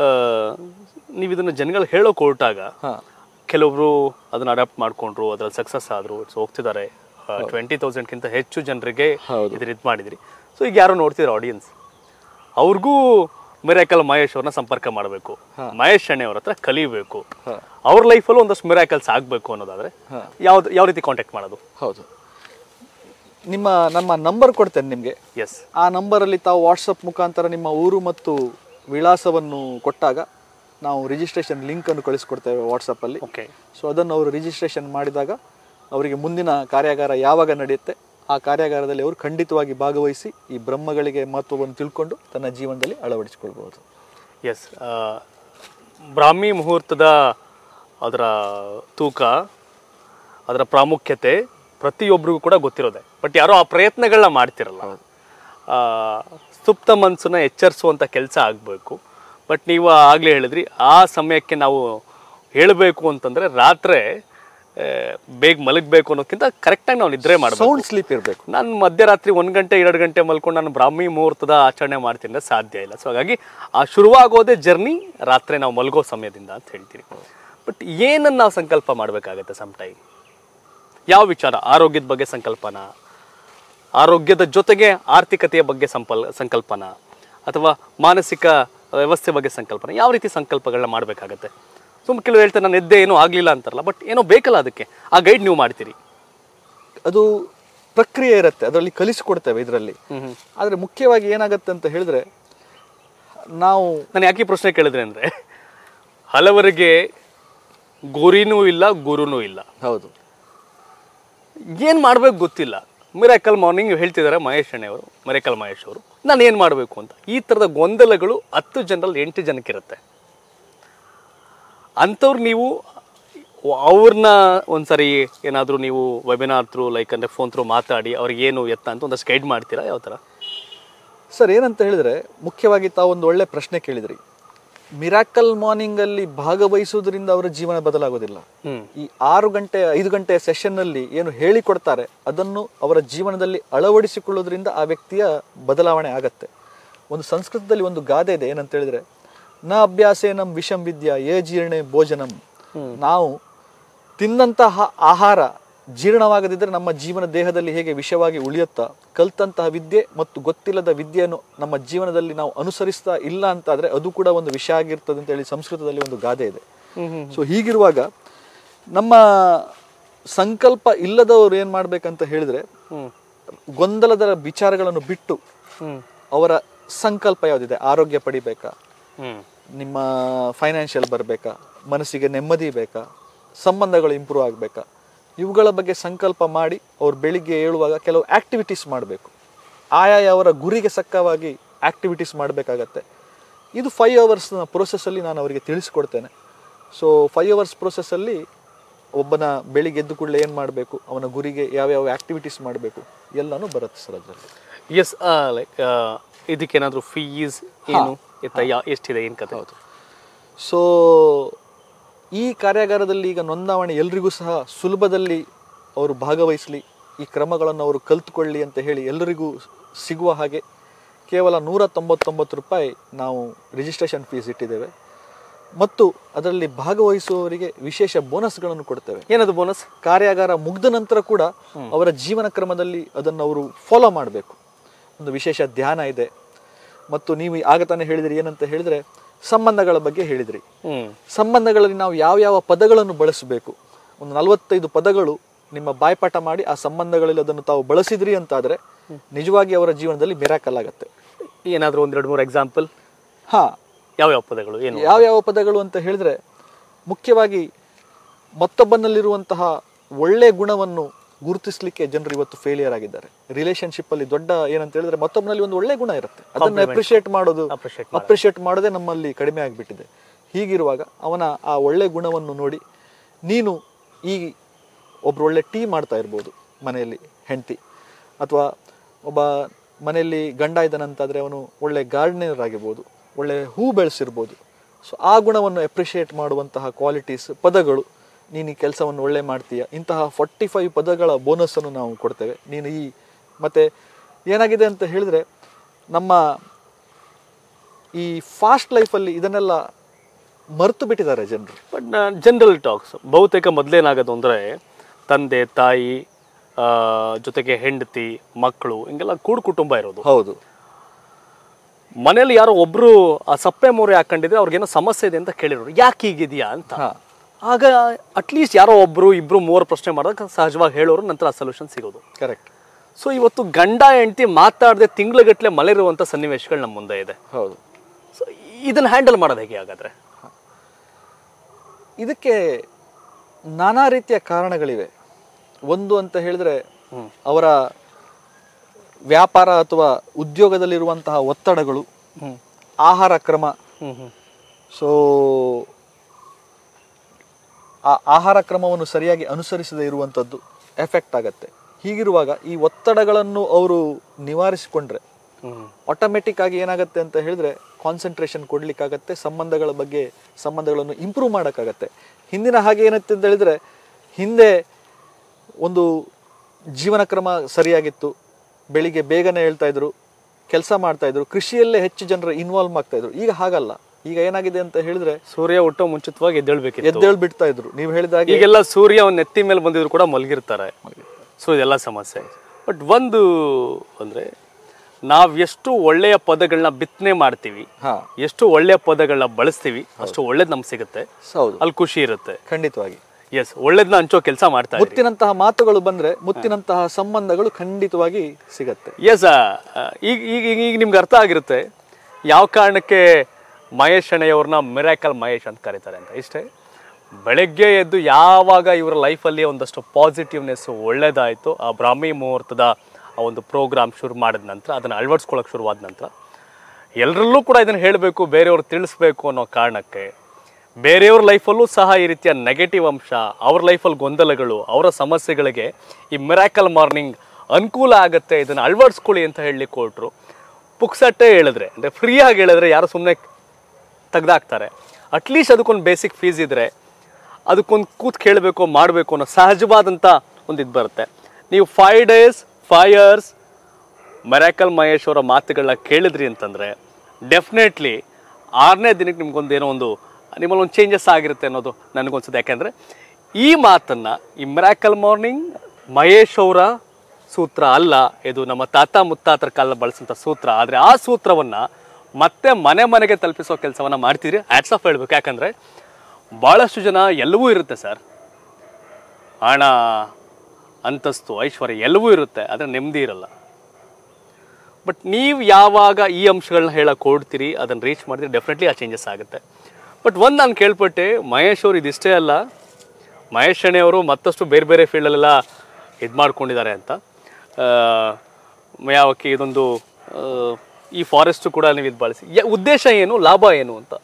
ನೀವು ಇದನ್ನು ಜನಗಳು ಹೇಳೋಕೆ ಹೊರಟಾಗ ಹಾಂ ಕೆಲವೊಬ್ರು ಅದನ್ನ ಅಡಾಪ್ಟ್ ಮಾಡ್ಕೊಂಡ್ರು ಅದ್ರಲ್ಲಿ ಸಕ್ಸಸ್ ಆದ್ರು ಇಟ್ಸ್ ಹೋಗ್ತಿದ್ದಾರೆ ಟ್ವೆಂಟಿ ತೌಸಂಡ್ಗಿಂತ ಹೆಚ್ಚು ಜನರಿಗೆ ಹೌದು. ಇದ್ರ ಇದು ಮಾಡಿದ್ರಿ ಸೊ ಈಗ ಯಾರೋ ನೋಡ್ತಿದ್ದಾರೆ ಆಡಿಯನ್ಸ್ ಅವ್ರಿಗೂ ಮಿರಾಕಲ್ ಮಹೇಶ್ ಅವ್ರನ್ನ ಸಂಪರ್ಕ ಮಾಡಬೇಕು ಮಹೇಶ್ ಅಣ್ಣೆ ಅವ್ರ ಹತ್ರ ಕಲಿಬೇಕು ಹಾ. ಅವ್ರ ಲೈಫಲ್ಲೂ ಒಂದಷ್ಟು ಮಿರಾಕಲ್ಸ್ ಆಗಬೇಕು ಅನ್ನೋದಾದ್ರೆ ಯಾವ್ದು ಯಾವ ರೀತಿ ಕಾಂಟ್ಯಾಕ್ಟ್ ಮಾಡೋದು ಹೌದು ನಿಮ್ಮ ನಮ್ಮ ನಂಬರ್ ಕೊಡ್ತೇನೆ ನಿಮಗೆ ಎಸ್ ಆ ನಂಬರಲ್ಲಿ ತಾವು ವಾಟ್ಸಪ್ ಮುಖಾಂತರ ನಿಮ್ಮ ಊರು ಮತ್ತು ವಿಳಾಸವನ್ನು ಕೊಟ್ಟಾಗ ನಾವು ರಿಜಿಸ್ಟ್ರೇಷನ್ ಲಿಂಕನ್ನು ಕಳಿಸ್ಕೊಡ್ತೇವೆ ವಾಟ್ಸಪ್ಪಲ್ಲಿ ಓಕೆ ಸೊ ಅದನ್ನು ಅವರು ರಿಜಿಸ್ಟ್ರೇಷನ್ ಮಾಡಿದಾಗ ಅವರಿಗೆ ಮುಂದಿನ ಕಾರ್ಯಾಗಾರ ಯಾವಾಗ ನಡೆಯುತ್ತೆ ಆ ಕಾರ್ಯಾಗಾರದಲ್ಲಿ ಅವರು ಖಂಡಿತವಾಗಿ ಭಾಗವಹಿಸಿ ಈ ಬ್ರಹ್ಮಗಳಿಗೆ ಮಹತ್ವವನ್ನು ತಿಳ್ಕೊಂಡು ತನ್ನ ಜೀವನದಲ್ಲಿ ಅಳವಡಿಸಿಕೊಳ್ಬಹುದು ಎಸ್ ಬ್ರಾಹ್ಮಿ ಮುಹೂರ್ತದ ಅದರ ತೂಕ ಅದರ ಪ್ರಾಮುಖ್ಯತೆ ಪ್ರತಿಯೊಬ್ಬರಿಗೂ ಕೂಡ ಗೊತ್ತಿರೋದೆ ಬಟ್ ಯಾರೋ ಆ ಪ್ರಯತ್ನಗಳನ್ನ ಮಾಡ್ತಿರಲ್ಲ ಆ, ಸುಪ್ತ ಮನಸ್ಸನ್ನ ಎಚ್ಚರಿಸುವಂಥ ಕೆಲಸ ಆಗಬೇಕು ಬಟ್ ನೀವು ಆಗಲೇ ಹೇಳಿದ್ರಿ ಆ ಸಮಯಕ್ಕೆ ನಾವು ಹೇಳಬೇಕು ಅಂತಂದರೆ ರಾತ್ರಿ ಆ, ಬೇಗ ಮಲಗಬೇಕು ಅನ್ನೋದಕ್ಕಿಂತ ಕರೆಕ್ಟಾಗಿ ನಾವು ನಿದ್ರೆ ಮಾಡಬೇಕು ಸೌಂಡ್ ಸ್ಲೀಪ್ ಇರಬೇಕು ನಾನು ಮಧ್ಯರಾತ್ರಿ ಒಂದು ಗಂಟೆ ಎರಡು ಗಂಟೆ ಮಲ್ಕೊಂಡು ನಾನು ಬ್ರಾಹ್ಮಿ ಮುಹೂರ್ತದ ಆಚರಣೆ ಮಾಡ್ತೀನಿ ಅಂದ್ರೆ ಸಾಧ್ಯ ಇಲ್ಲ ಸೊ ಹಾಗಾಗಿ ಆ ಶುರುವಾಗೋದೇ ಜರ್ನಿ ರಾತ್ರಿ ನಾವು ಮಲಗೋ ಸಮಯದಿಂದ ಅಂತ ಹೇಳ್ತೀರಿ ಬಟ್ ಏನನ್ನು ನಾವು ಸಂಕಲ್ಪ ಮಾಡಬೇಕಾಗತ್ತೆ ಸಮ್ ಟೈಮ್ ಯಾವ ವಿಚಾರ ಆರೋಗ್ಯದ ಬಗ್ಗೆ ಸಂಕಲ್ಪನ ಆರೋಗ್ಯದ ಜೊತೆಗೆ ಆರ್ಥಿಕತೆಯ ಬಗ್ಗೆ ಸಂಪಲ್ ಸಂಕಲ್ಪನ ಅಥವಾ ಮಾನಸಿಕ ವ್ಯವಸ್ಥೆ ಬಗ್ಗೆ ಸಂಕಲ್ಪನ ಯಾವ ರೀತಿ ಸಂಕಲ್ಪಗಳನ್ನ ಮಾಡಬೇಕಾಗತ್ತೆ ಸುಮ್ಮನೆ ಕೆಲವು ಹೇಳ್ತಾರೆ ನಾನು ಎದ್ದೆ ಏನೂ ಆಗಲಿಲ್ಲ ಅಂತಾರಲ್ಲ ಬಟ್ ಏನೋ ಬೇಕಲ್ಲ ಅದಕ್ಕೆ ಆ ಗೈಡ್ ನೀವು ಮಾಡ್ತೀರಿ ಅದು ಪ್ರಕ್ರಿಯೆ ಇರುತ್ತೆ ಅದರಲ್ಲಿ ಕಲಿಸಿಕೊಡ್ತೇವೆ ಇದರಲ್ಲಿ ಆದರೆ ಮುಖ್ಯವಾಗಿ ಏನಾಗುತ್ತೆ ಅಂತ ಹೇಳಿದ್ರೆ ನಾವು ನಾನು ಯಾಕೆ ಈ ಪ್ರಶ್ನೆ ಕೇಳಿದ್ರೆ ಅಂದರೆ ಹಲವರಿಗೆ ಗುರಿನೂ ಇಲ್ಲ ಗುರುನೂ ಇಲ್ಲ ಹೌದು ಏನು ಮಾಡಬೇಕು ಗೊತ್ತಿಲ್ಲ ಮಿರಾಕಲ್ ಮಾರ್ನಿಂಗ್ ಹೇಳ್ತಿದ್ದಾರೆ ಮಹೇಶ್ ಅಣ್ಣೆಯವರು ಮಿರಾಕಲ್ ಮಹೇಶ್ ಅವರು ನಾನು ಏನು ಮಾಡಬೇಕು ಅಂತ ಈ ಥರದ ಗೊಂದಲಗಳು ಹತ್ತು ಜನರಲ್ಲಿ ಎಂಟು ಜನಕ್ಕಿರುತ್ತೆ ಅಂಥವ್ರು ನೀವು ಅವ್ರನ್ನ ಒಂದ್ಸರಿ ಏನಾದರೂ ನೀವು ವೆಬಿನಾರ್ ಥ್ರೂ ಲೈಕ್ ಅಂದರೆ ಫೋನ್ ಥ್ರೂ ಮಾತಾಡಿ ಅವ್ರಿಗೆ ಏನು ಎತ್ತ ಅಂತ ಒಂದಷ್ಟು ಗೈಡ್ ಮಾಡ್ತೀರಾ ಯಾವ ಥರ ಸರ್ ಏನಂತ ಹೇಳಿದ್ರೆ ಮುಖ್ಯವಾಗಿ ತಾವು ಒಂದು ಒಳ್ಳೆ ಪ್ರಶ್ನೆ ಕೇಳಿದ್ರಿ ಮಿರಾಕಲ್ ಮಾರ್ನಿಂಗ್ ಅಲ್ಲಿ ಭಾಗವಹಿಸುವುದರಿಂದ ಅವರ ಜೀವನ ಬದಲಾಗೋದಿಲ್ಲ ಹ್ಞೂ ಈ ಆರು ಗಂಟೆ ಐದು ಗಂಟೆ ಸೆಷನ್ ನಲ್ಲಿ ಏನು ಹೇಳಿಕೊಡ್ತಾರೆ ಅದನ್ನು ಅವರ ಜೀವನದಲ್ಲಿ ಅಳವಡಿಸಿಕೊಳ್ಳೋದ್ರಿಂದ ಆ ವ್ಯಕ್ತಿಯ ಬದಲಾವಣೆ ಆಗತ್ತೆ ಒಂದು ಸಂಸ್ಕೃತದಲ್ಲಿ ಒಂದು ಗಾದೆ ಇದೆ ಏನಂತ ಹೇಳಿದ್ರೆ ನ ಅಭ್ಯಾಸೇನಂ ವಿಷಂ ವಿದ್ಯಾ ಏ ಜೀರ್ಣೆ ಭೋಜನಂ ನಾವು ತಿಂದಂತಹ ಆಹಾರ ಜೀರ್ಣವಾಗದಿದ್ದರೆ ನಮ್ಮ ಜೀವನ ದೇಹದಲ್ಲಿ ಹೇಗೆ ವಿಷವಾಗಿ ಉಳಿಯುತ್ತಾ ಕಲ್ತಂತಹ ವಿದ್ಯೆ ಮತ್ತು ಗೊತ್ತಿಲ್ಲದ ವಿದ್ಯೆಯನ್ನು ನಮ್ಮ ಜೀವನದಲ್ಲಿ ನಾವು ಅನುಸರಿಸ್ತಾ ಇಲ್ಲ ಅಂತಾದ್ರೆ ಅದು ಕೂಡ ಒಂದು ವಿಷ ಆಗಿರ್ತದೆ ಅಂತ ಹೇಳಿ ಸಂಸ್ಕೃತದಲ್ಲಿ ಒಂದು ಗಾದೆ ಇದೆ ಸೊ ಹೀಗಿರುವಾಗ ನಮ್ಮ ಸಂಕಲ್ಪ ಇಲ್ಲದವರು ಏನು ಮಾಡ್ಬೇಕಂತ ಹೇಳಿದ್ರೆ ಹ್ಞೂ ಗೊಂದಲದ ವಿಚಾರಗಳನ್ನು ಬಿಟ್ಟು ಹ್ಞೂ ಅವರ ಸಂಕಲ್ಪ ಯಾವುದಿದೆ ಆರೋಗ್ಯ ಪಡಿಬೇಕಾ ಹ್ಞೂ ನಿಮ್ಮ ಫೈನಾನ್ಷಿಯಲ್ ಬರಬೇಕಾ ಮನಸ್ಸಿಗೆ ನೆಮ್ಮದಿ ಬೇಕಾ ಸಂಬಂಧಗಳು ಇಂಪ್ರೂವ್ ಆಗಬೇಕಾ ಇವುಗಳ ಬಗ್ಗೆ ಸಂಕಲ್ಪ ಮಾಡಿ ಅವ್ರು ಬೆಳಿಗ್ಗೆ ಏಳುವಾಗ ಕೆಲವು ಆಕ್ಟಿವಿಟೀಸ್ ಮಾಡಬೇಕು ಆಯಾಯ ಅವರ ಗುರಿಗೆ ಸಕ್ಕವಾಗಿ ಆಕ್ಟಿವಿಟೀಸ್ ಮಾಡಬೇಕಾಗತ್ತೆ ಇದು ಫೈವ್ ಅವರ್ಸ್ನ ಪ್ರೋಸೆಸ್ಸಲ್ಲಿ ನಾನು ಅವರಿಗೆ ತಿಳಿಸ್ಕೊಡ್ತೇನೆ ಸೊ ಫೈವ್ ಅವರ್ಸ್ ಪ್ರೋಸೆಸ್ಸಲ್ಲಿ ಒಬ್ಬನ ಬೆಳಿಗ್ಗೆ ಎದ್ದು ಕೂಡಲೇ ಏನು ಮಾಡಬೇಕು ಅವನ ಗುರಿಗೆ ಯಾವ್ಯಾವ ಆಕ್ಟಿವಿಟೀಸ್ ಮಾಡಬೇಕು ಎಲ್ಲನೂ ಬರುತ್ತೆ ಸರ್ ಅದರಲ್ಲಿ ಎಸ್ ಲೈಕ್ ಇದಕ್ಕೇನಾದರೂ ಫೀಸ್ ಏನು ಎತ್ತ ಯಾ ಎಷ್ಟಿದೆ ಏನು ಕತೆ ಹೌದು ಸೊ ಈ ಕಾರ್ಯಾಗಾರದಲ್ಲಿ ಈಗ ನೋಂದಾವಣೆ ಎಲ್ರಿಗೂ ಸಹ ಸುಲಭದಲ್ಲಿ ಅವರು ಭಾಗವಹಿಸಲಿ ಈ ಕ್ರಮಗಳನ್ನು ಅವರು ಕಲ್ತುಕೊಳ್ಳಿ ಅಂತ ಹೇಳಿ ಎಲ್ಲರಿಗೂ ಸಿಗುವ ಹಾಗೆ ಕೇವಲ ನೂರ ತೊಂಬತ್ತೊಂಬತ್ತು ರೂಪಾಯಿ ನಾವು ರಿಜಿಸ್ಟ್ರೇಷನ್ ಫೀಸ್ ಇಟ್ಟಿದ್ದೇವೆ ಮತ್ತು ಅದರಲ್ಲಿ ಭಾಗವಹಿಸುವವರಿಗೆ ವಿಶೇಷ ಬೋನಸ್ಗಳನ್ನು ಕೊಡ್ತೇವೆ ಏನದು ಬೋನಸ್ ಕಾರ್ಯಾಗಾರ ಮುಗ್ದ ನಂತರ ಕೂಡ ಅವರ ಜೀವನ ಕ್ರಮದಲ್ಲಿ ಅದನ್ನು ಅವರು ಫಾಲೋ ಮಾಡಬೇಕು ಒಂದು ವಿಶೇಷ ಧ್ಯಾನ ಇದೆ ಮತ್ತು ನೀವು ಆಗ ತಾನೇ ಹೇಳಿದ್ರಿ ಏನಂತ ಹೇಳಿದ್ರೆ ಸಂಬಂಧಗಳ ಬಗ್ಗೆ ಹೇಳಿದ್ರಿ ಹ್ಞೂ ಸಂಬಂಧಗಳಲ್ಲಿ ನಾವು ಯಾವ ಯಾವ ಪದಗಳನ್ನು ಬಳಸಬೇಕು ಒಂದು ನಲವತ್ತೈದು ಪದಗಳು ನಿಮ್ಮ ಬಾಯ್ಪಾಠ ಮಾಡಿ ಆ ಸಂಬಂಧಗಳಲ್ಲಿ ಅದನ್ನು ತಾವು ಬಳಸಿದ್ರಿ ಅಂತಾದ್ರೆ ನಿಜವಾಗಿ ಅವರ ಜೀವನದಲ್ಲಿ ಮಿರಾಕಲ್ ಆಗತ್ತೆ ಏನಾದರೂ ಒಂದೆರಡು ಮೂರು ಎಕ್ಸಾಂಪಲ್ ಹಾ ಯಾವ ಯಾವ ಪದಗಳು ಏನು ಯಾವ ಯಾವ ಪದಗಳು ಅಂತ ಹೇಳಿದ್ರೆ ಮುಖ್ಯವಾಗಿ ಮತ್ತೊಬ್ಬನಲ್ಲಿರುವಂತಹ ಒಳ್ಳೆ ಗುಣವನ್ನು ಗುರುತಿಸಲಿಕ್ಕೆ ಜನರು ಇವತ್ತು ಫೇಲಿಯರ್ ಆಗಿದ್ದಾರೆ ರಿಲೇಶನ್ಶಿಪ್ ಅಲ್ಲಿ ದೊಡ್ಡ ಏನಂತ ಹೇಳಿದ್ರೆ ಮತ್ತೊಬ್ಬನಲ್ಲಿ ಒಂದು ಒಳ್ಳೆ ಗುಣ ಇರುತ್ತೆ ಅದನ್ನು ಅಪ್ರಿಷಿಯೇಟ್ ಮಾಡೋದು Appreciate ಅಪ್ರಿಷಿಯೇಟ್ ಮಾಡೋದೇ ನಮ್ಮಲ್ಲಿ ಕಡಿಮೆ ಆಗಿಬಿಟ್ಟಿದೆ ಹೀಗಿರುವಾಗ ಅವನ ಆ ಒಳ್ಳೆ ಗುಣವನ್ನು ನೋಡಿ ನೀನು ಈ ಒಬ್ರು ಒಳ್ಳೆ ಟೀ ಮಾಡ್ತಾ ಇರ್ಬೋದು ಮನೆಯಲ್ಲಿ ಹೆಂಡತಿ ಅಥವಾ ಒಬ್ಬ ಮನೆಯಲ್ಲಿ ಗಂಡ ಇದ್ದಾನಂತಾದ್ರೆ ಅವನು ಒಳ್ಳೆ ಗಾರ್ಡನರ್ ಆಗಿರ್ಬೋದು ಒಳ್ಳೆ ಹೂ ಬೆಳೆಸಿರ್ಬೋದು ಸೊ ಆ ಗುಣವನ್ನು ಅಪ್ರಿಷಿಯೇಟ್ ಮಾಡುವಂತಹ ಕ್ವಾಲಿಟೀಸ್ ಪದಗಳು ನೀನು ಈ ಕೆಲಸವನ್ನು ಒಳ್ಳೆ ಮಾಡ್ತೀಯ ಇಂತಹ ಫಾರ್ಟಿ ಫೈವ್ ಪದಗಳ ಬೋನಸನ್ನು ನಾವು ಕೊಡ್ತೇವೆ ನೀನು ಈ ಮತ್ತೆ ಏನಾಗಿದೆ ಅಂತ ಹೇಳಿದ್ರೆ ನಮ್ಮ ಈ ಫಾಸ್ಟ್ ಲೈಫಲ್ಲಿ ಇದನ್ನೆಲ್ಲ ಮರೆತು ಬಿಟ್ಟಿದ್ದಾರೆ ಜನರು ಬಟ್ ಜನರಲ್ ಟಾಕ್ಸ್ ಬಹುತೇಕ ಮೊದಲೇನಾಗೋದು ಅಂದರೆ ತಂದೆ ತಾಯಿ ಆ, ಜೊತೆಗೆ ಹೆಂಡತಿ ಮಕ್ಕಳು ಹಿಂಗೆಲ್ಲ ಕೂಡು ಕುಟುಂಬ ಇರೋದು ಹೌದು ಮನೇಲಿ ಯಾರೋ ಒಬ್ರು ಆ ಸಪ್ಪೆ ಮೂರೆ ಹಾಕೊಂಡಿದ್ರೆ ಅವ್ರಿಗೇನೋ ಸಮಸ್ಯೆ ಇದೆ ಅಂತ ಕೇಳಿರೋರು ಯಾಕೆ ಹೀಗಿದೆಯಾ ಅಂತ ಹಾ ಆಗ ಅಟ್ಲೀಸ್ಟ್ ಯಾರೋ ಒಬ್ರು ಇಬ್ರು ಮೂವರು ಪ್ರಶ್ನೆ ಮಾಡಿದಾಗ ಸಹಜವಾಗಿ ಹೇಳೋರು ನಂತರ ಆ ಸೊಲ್ಯೂಷನ್ ಸಿಗೋದು ಕರೆಕ್ಟ್ ಸೊ ಇವತ್ತು ಗಂಡ ಹೆಂಡತಿ ಮಾತಾಡದೆ ತಿಂಗ್ಳುಗಟ್ಟಲೆ ಮಲೆರುವಂಥ ಸನ್ನಿವೇಶಗಳು ನಮ್ಮ ಮುಂದೆ ಇದೆ ಹೌದು ಸೊ ಇದನ್ನ ಹ್ಯಾಂಡಲ್ ಮಾಡೋದು ಹೇಗೆ ಹಾಗಾದ್ರೆ ಇದಕ್ಕೆ ನಾನಾ ರೀತಿಯ ಕಾರಣಗಳಿವೆ ಒಂದು ಅಂತ ಹೇಳಿದ್ರೆ ಅವರ ವ್ಯಾಪಾರ ಅಥವಾ ಉದ್ಯೋಗದಲ್ಲಿರುವಂತಹ ಒತ್ತಡಗಳು ಹ್ಮ್ ಆಹಾರ ಕ್ರಮ ಹ್ಮ್ ಹ್ಮ್ ಸೊ ಆ ಆಹಾರ ಕ್ರಮವನ್ನು ಸರಿಯಾಗಿ ಅನುಸರಿಸದೇ ಇರುವಂಥದ್ದು ಎಫೆಕ್ಟ್ ಆಗತ್ತೆ ಹೀಗಿರುವಾಗ ಈ ಒತ್ತಡಗಳನ್ನು ಅವರು ನಿವಾರಿಸಿಕೊಂಡ್ರೆ ಹ್ಮ್ ಆಟೋಮೆಟಿಕ್ ಆಗಿ ಏನಾಗುತ್ತೆ ಅಂತ ಹೇಳಿದ್ರೆ ಕಾನ್ಸಂಟ್ರೇಷನ್ ಕೊಡ್ಲಿಕ್ಕಾಗತ್ತೆ ಸಂಬಂಧಗಳ ಬಗ್ಗೆ ಸಂಬಂಧಗಳನ್ನು ಇಂಪ್ರೂವ್ ಮಾಡೋಕ್ಕಾಗತ್ತೆ ಹಿಂದಿನ ಹಾಗೆ ಏನತ್ತೆ ಅಂತ ಹೇಳಿದ್ರೆ ಹಿಂದೆ ಒಂದು ಜೀವನ ಕ್ರಮ ಸರಿಯಾಗಿತ್ತು ಬೆಳಿಗ್ಗೆ ಬೇಗನೆ ಹೇಳ್ತಾ ಇದ್ರು ಕೆಲಸ ಮಾಡ್ತಾ ಇದ್ರು ಕೃಷಿಯಲ್ಲೇ ಹೆಚ್ಚು ಜನರು ಇನ್ವಾಲ್ವ್ ಆಗ್ತಾ ಇದ್ರು ಈಗ ಹಾಗಲ್ಲ ಈಗ ಏನಾಗಿದೆ ಅಂತ ಹೇಳಿದ್ರೆ ಸೂರ್ಯ ಹುಟ್ಟೋ ಮುಂಚಿತವಾಗಿ ಎದ್ದೇಳ್ಬೇಕಿತ್ತು ಎದ್ದೇಳ್ ಬಿಡ್ತಾ ಇದ್ರು ನೀವು ಹೇಳಿದಾಗೆ ಈಗೆಲ್ಲ ಸೂರ್ಯ ಅವ್ನ ನೆತ್ತಿ ಮೇಲೆ ಬಂದಿದ್ರು ಕೂಡ ಮಲಗಿರ್ತಾರೆ ಸೊ ಇದೆಲ್ಲ ಸಮಸ್ಯೆ ಬಟ್ ಒಂದು ಅಂದ್ರೆ ನಾವ್ ಎಷ್ಟು ಒಳ್ಳೆಯ ಪದಗಳನ್ನ ಬಿತ್ತನೆ ಮಾಡ್ತೀವಿ ಹಾ ಎಷ್ಟು ಒಳ್ಳೆಯ ಪದಗಳನ್ನ ಬಳಸ್ತೀವಿ ಅಷ್ಟು ಒಳ್ಳೇದ್ ನಮ್ಗೆ ಸಿಗುತ್ತೆ ಹೌದು ಅಲ್ಲಿ ಖುಷಿ ಇರುತ್ತೆ ಖಂಡಿತವಾಗಿ ಎಸ್ ಒಳ್ಳೇದನ್ನ ಹಂಚೋ ಕೆಲಸ ಮಾಡ್ತಾ ಇರಿ ಮುತ್ತಿನಂತಹ ಮಾತುಗಳು ಬಂದ್ರೆ ಮುತ್ತಿನಂತಹ ಸಂಬಂಧಗಳು ಖಂಡಿತವಾಗಿ ಸಿಗತ್ತೆ ಎಸ್ ಈಗ ಈಗ ಈಗ ಈಗ ನಿಮ್ಗೆ ಅರ್ಥ ಆಗಿರುತ್ತೆ ಯಾವ ಕಾರಣಕ್ಕೆ ಮಹೇಶ್ ಅಣ್ಣಯ್ಯವ್ರನ್ನ ಮಿರಾಕಲ್ ಮಹೇಶ್ ಅಂತ ಕರೀತಾರೆ ಅಂತ ಇಷ್ಟೇ ಬೆಳಗ್ಗೆ ಎದ್ದು ಯಾವಾಗ ಇವರ ಲೈಫಲ್ಲಿ ಒಂದಷ್ಟು ಪಾಸಿಟಿವ್ನೆಸ್ ಒಳ್ಳೇದಾಯಿತು ಆ ಬ್ರಾಹ್ಮಿ ಮುಹೂರ್ತದ ಆ ಒಂದು ಪ್ರೋಗ್ರಾಮ್ ಶುರು ಮಾಡಿದ ನಂತರ ಅದನ್ನು ಅಳವಡಿಸ್ಕೊಳ್ಳೋಕೆ ಶುರುವಾದ ನಂತರ ಎಲ್ಲರಲ್ಲೂ ಕೂಡ ಇದನ್ನು ಹೇಳಬೇಕು ಬೇರೆಯವ್ರು ತಿಳಿಸ್ಬೇಕು ಅನ್ನೋ ಕಾರಣಕ್ಕೆ ಬೇರೆಯವ್ರ ಲೈಫಲ್ಲೂ ಸಹ ಈ ರೀತಿಯ ನೆಗೆಟಿವ್ ಅಂಶ ಅವ್ರ ಲೈಫಲ್ಲಿ ಗೊಂದಲಗಳು ಅವರ ಸಮಸ್ಯೆಗಳಿಗೆ ಈ ಮಿರಾಕಲ್ ಮಾರ್ನಿಂಗ್ ಅನುಕೂಲ ಆಗುತ್ತೆ ಇದನ್ನು ಅಳವಡಿಸ್ಕೊಳ್ಳಿ ಅಂತ ಹೇಳಲಿಕ್ಕೆ ಕೊಟ್ಟರು ಪುಕ್ಸಟ್ಟೆ ಹೇಳಿದ್ರೆ ಅಂದರೆ ಫ್ರೀಯಾಗಿ ಹೇಳಿದ್ರೆ ಯಾರು ಸುಮ್ಮನೆ ತೆಗ್ದಾಕ್ತಾರೆ ಅಟ್ಲೀಸ್ಟ್ ಅದಕ್ಕೊಂದು ಬೇಸಿಕ್ ಫೀಸ್ ಇದ್ದರೆ ಅದಕ್ಕೊಂದು ಕೂತ್ ಕೇಳಬೇಕು ಮಾಡಬೇಕು ಅನ್ನೋ ಸಹಜವಾದಂಥ ಒಂದು ಇದು ಬರುತ್ತೆ ನೀವು five days five years miracle Mahesh ಅವರ ಮಾತುಗಳನ್ನ ಕೇಳಿದ್ರಿ ಅಂತಂದರೆ ಡೆಫಿನೆಟ್ಲಿ ಆರನೇ ದಿನಕ್ಕೆ ನಿಮ್ಗೊಂದು ಏನೋ ಒಂದು ನಿಮ್ಮಲ್ಲಿ ಒಂದು ಚೇಂಜಸ್ ಆಗಿರುತ್ತೆ ಅನ್ನೋದು ನನಗನ್ಸುತ್ತೆ ಯಾಕೆಂದರೆ ಈ ಮಾತನ್ನು ಈ ಮೆರಾಕಲ್ ಮಾರ್ನಿಂಗ್ ಮಹೇಶ್ ಅವರ ಸೂತ್ರ ಅಲ್ಲ ಇದು ನಮ್ಮ ತಾತ ಮುತ್ತಾತರ ಕಾಲ ಬಳಸಂಥ ಸೂತ್ರ ಆದರೆ ಆ ಸೂತ್ರವನ್ನು ಮತ್ತೆ ಮನೆ ಮನೆಗೆ ತಲುಪಿಸೋ ಕೆಲಸವನ್ನು ಮಾಡ್ತಿದ್ರಿ ಆ್ಯಟ್ಸ್ ಆಫ್ ಹೇಳ್ಬೇಕು ಯಾಕಂದರೆ ಭಾಳಷ್ಟು ಜನ ಎಲ್ಲವೂ ಇರುತ್ತೆ ಸರ್ ಹಣ ಅಂತಸ್ತು ಐಶ್ವರ್ಯ ಎಲ್ಲವೂ ಇರುತ್ತೆ ಆದರೆ ನೆಮ್ಮದಿ ಇರಲ್ಲ ಬಟ್ ನೀವು ಯಾವಾಗ ಈ ಅಂಶಗಳನ್ನ ಹೇಳಕ್ಕೆ ಹೊಡ್ತೀರಿ ಅದನ್ನು ರೀಚ್ ಮಾಡಿದ್ರೆ ಡೆಫಿನೆಟ್ಲಿ ಆ ಚೇಂಜಸ್ ಆಗುತ್ತೆ ಬಟ್ ಒಂದು ನಾನು ಕೇಳ್ಪಟ್ಟೆ ಮಹೇಶ್ ಅವರು ಇದಿಷ್ಟೇ ಅಲ್ಲ ಮಹೇಶ್ ಅಣ್ಣೆ ಅವರು ಮತ್ತಷ್ಟು ಬೇರೆ ಬೇರೆ ಫೀಲ್ಡಲ್ಲೆಲ್ಲ ಇದು ಮಾಡ್ಕೊಂಡಿದ್ದಾರೆ ಅಂತ ಆ, ಯಾವಕ್ಕೆ ಇದೊಂದು ಆ, ಈ ಫಾರೆಸ್ಟು ಕೂಡ ನೀವು ಇದು ಬಳಸಿ ಯ- ಉದ್ದೇಶ ಏನು ಲಾಭ ಏನು ಅಂತ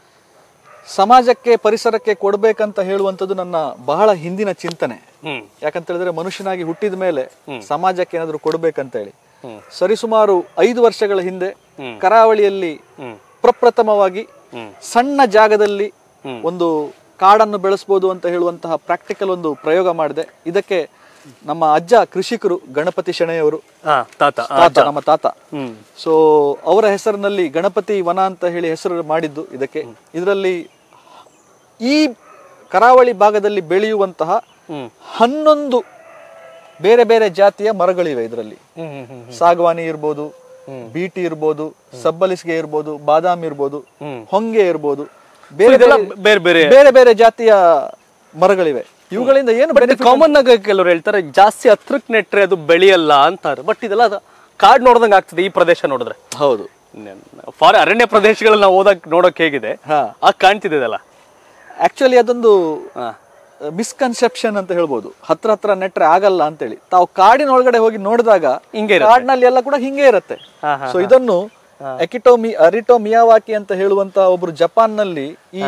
ಸಮಾಜಕ್ಕೆ ಪರಿಸರಕ್ಕೆ ಕೊಡ್ಬೇಕಂತ ಹೇಳುವಂಥದ್ದು ನನ್ನ ಬಹಳ ಹಿಂದಿನ ಚಿಂತನೆ ಹ್ಞೂ ಯಾಕಂತ ಹೇಳಿದ್ರೆ ಮನುಷ್ಯನಾಗಿ ಹುಟ್ಟಿದ ಮೇಲೆ ಸಮಾಜಕ್ಕೆ ಏನಾದರೂ ಕೊಡ್ಬೇಕಂತ ಹೇಳಿ ಹ್ಮ್. ಸರಿಸುಮಾರು ಐದು ವರ್ಷಗಳ ಹಿಂದೆ ಹ್ಮ್. ಕರಾವಳಿಯಲ್ಲಿ ಹ್ಞೂ ಪ್ರಪ್ರಥಮವಾಗಿ ಹ್ಮ್. ಸಣ್ಣ ಜಾಗದಲ್ಲಿ ಹ್ಮ್. ಒಂದು ಕಾಡನ್ನು ಬೆಳೆಸ್ಬೋದು ಅಂತ ಹೇಳುವಂತಹ ಪ್ರಾಕ್ಟಿಕಲ್ ಒಂದು ಪ್ರಯೋಗ ಮಾಡಿದೆ ಇದಕ್ಕೆ ನಮ್ಮ ಅಜ್ಜ ಕೃಷಿಕರು ಗಣಪತಿ ಶೆಣೆಯವರು ಹಾಂ ತಾತ ತಾತ ನಮ್ಮ ತಾತ ಹ್ಞೂ ಸೊ ಅವರ ಹೆಸರಿನಲ್ಲಿ ಗಣಪತಿ ವನ ಅಂತ ಹೇಳಿ ಹೆಸರು ಮಾಡಿದ್ದು ಇದಕ್ಕೆ ಇದರಲ್ಲಿ ಈ ಕರಾವಳಿ ಭಾಗದಲ್ಲಿ ಬೆಳೆಯುವಂತಹ ಹ್ಞೂ ಹನ್ನೊಂದು ಬೇರೆ ಬೇರೆ ಜಾತಿಯ ಮರಗಳಿವೆ ಇದರಲ್ಲಿ ಹ್ಞೂ ಹ್ಞೂ ಹ್ಞೂ ಸಾಗವಾನಿ ಇರ್ಬೋದು ಬೀಟಿ ಇರ್ಬೋದು ಸಬ್ಬಲಿಸ್ಗೆ ಇರ್ಬೋದು ಬಾದಾಮಿ ಇರ್ಬೋದು ಹ್ಮ್. ಹೊಂಗೆ ಇರ್ಬೋದು ಬೇರೆ ಇದೆಲ್ಲ ಬೇರೆ ಬೇರೆ ಬೇರೆ ಬೇರೆ ಬೇರೆ ಜಾತಿಯ ಮರಗಳಿವೆ ಇವುಗಳಿಂದ ಏನು ಬಟ್ ಕಾಮನ್ ಆಗಿ ಕೆಲವರು ಹೇಳ್ತಾರೆ ಜಾಸ್ತಿ ಹತ್ರಕ್ಕೆ ನೆಟ್ರೆ ಅದು ಬೆಳೆಯಲ್ಲ ಅಂತಾರೆ ಬಟ್ ಇದೆಲ್ಲ ಅದು ಕಾಡ್ ನೋಡ್ದಂಗೆ ಆಗ್ತದೆ ಈ ಪ್ರದೇಶ ನೋಡಿದ್ರೆ ಹೌದು ಫಾರ್ ಅರಣ್ಯ ಪ್ರದೇಶಗಳನ್ನ ಓದಕ್ ನೋಡಕ್ ಹೇಗಿದೆ ಹಾ ಆಗ ಕಾಣ್ತಿದೆ ಇದೆಲ್ಲ ಆಕ್ಚುಲಿ ಅದೊಂದು ಹಾ. ಮಿಸ್ಕನ್ಸೆಪ್ಷನ್ ಅಂತ ಹೇಳ್ಬೋದು ಹತ್ರ ಹತ್ರ ನೆಟ್ರೆ ಆಗಲ್ಲ ಅಂತೇಳಿ ತಾವು ಕಾಡಿನ ಒಳಗಡೆ ಹೋಗಿ ನೋಡಿದಾಗ ಹಿಂಗೆ ಇರುತ್ತೆ. ಕಾಡಿನಲ್ಲಿ ಎಲ್ಲ ಕೂಡ ಹಿಂಗೆ ಇರುತ್ತೆ ಹಾ, ಹಾ, ಸೊ ಇದನ್ನು ಎಕಿಟೋಮಿ ಅರಿಟೋ ಮಿಯಾವಾಕಿ ಅಂತ ಹೇಳುವಂತ ಒಬ್ರು ಜಪಾನ್ನಲ್ಲಿ ಈ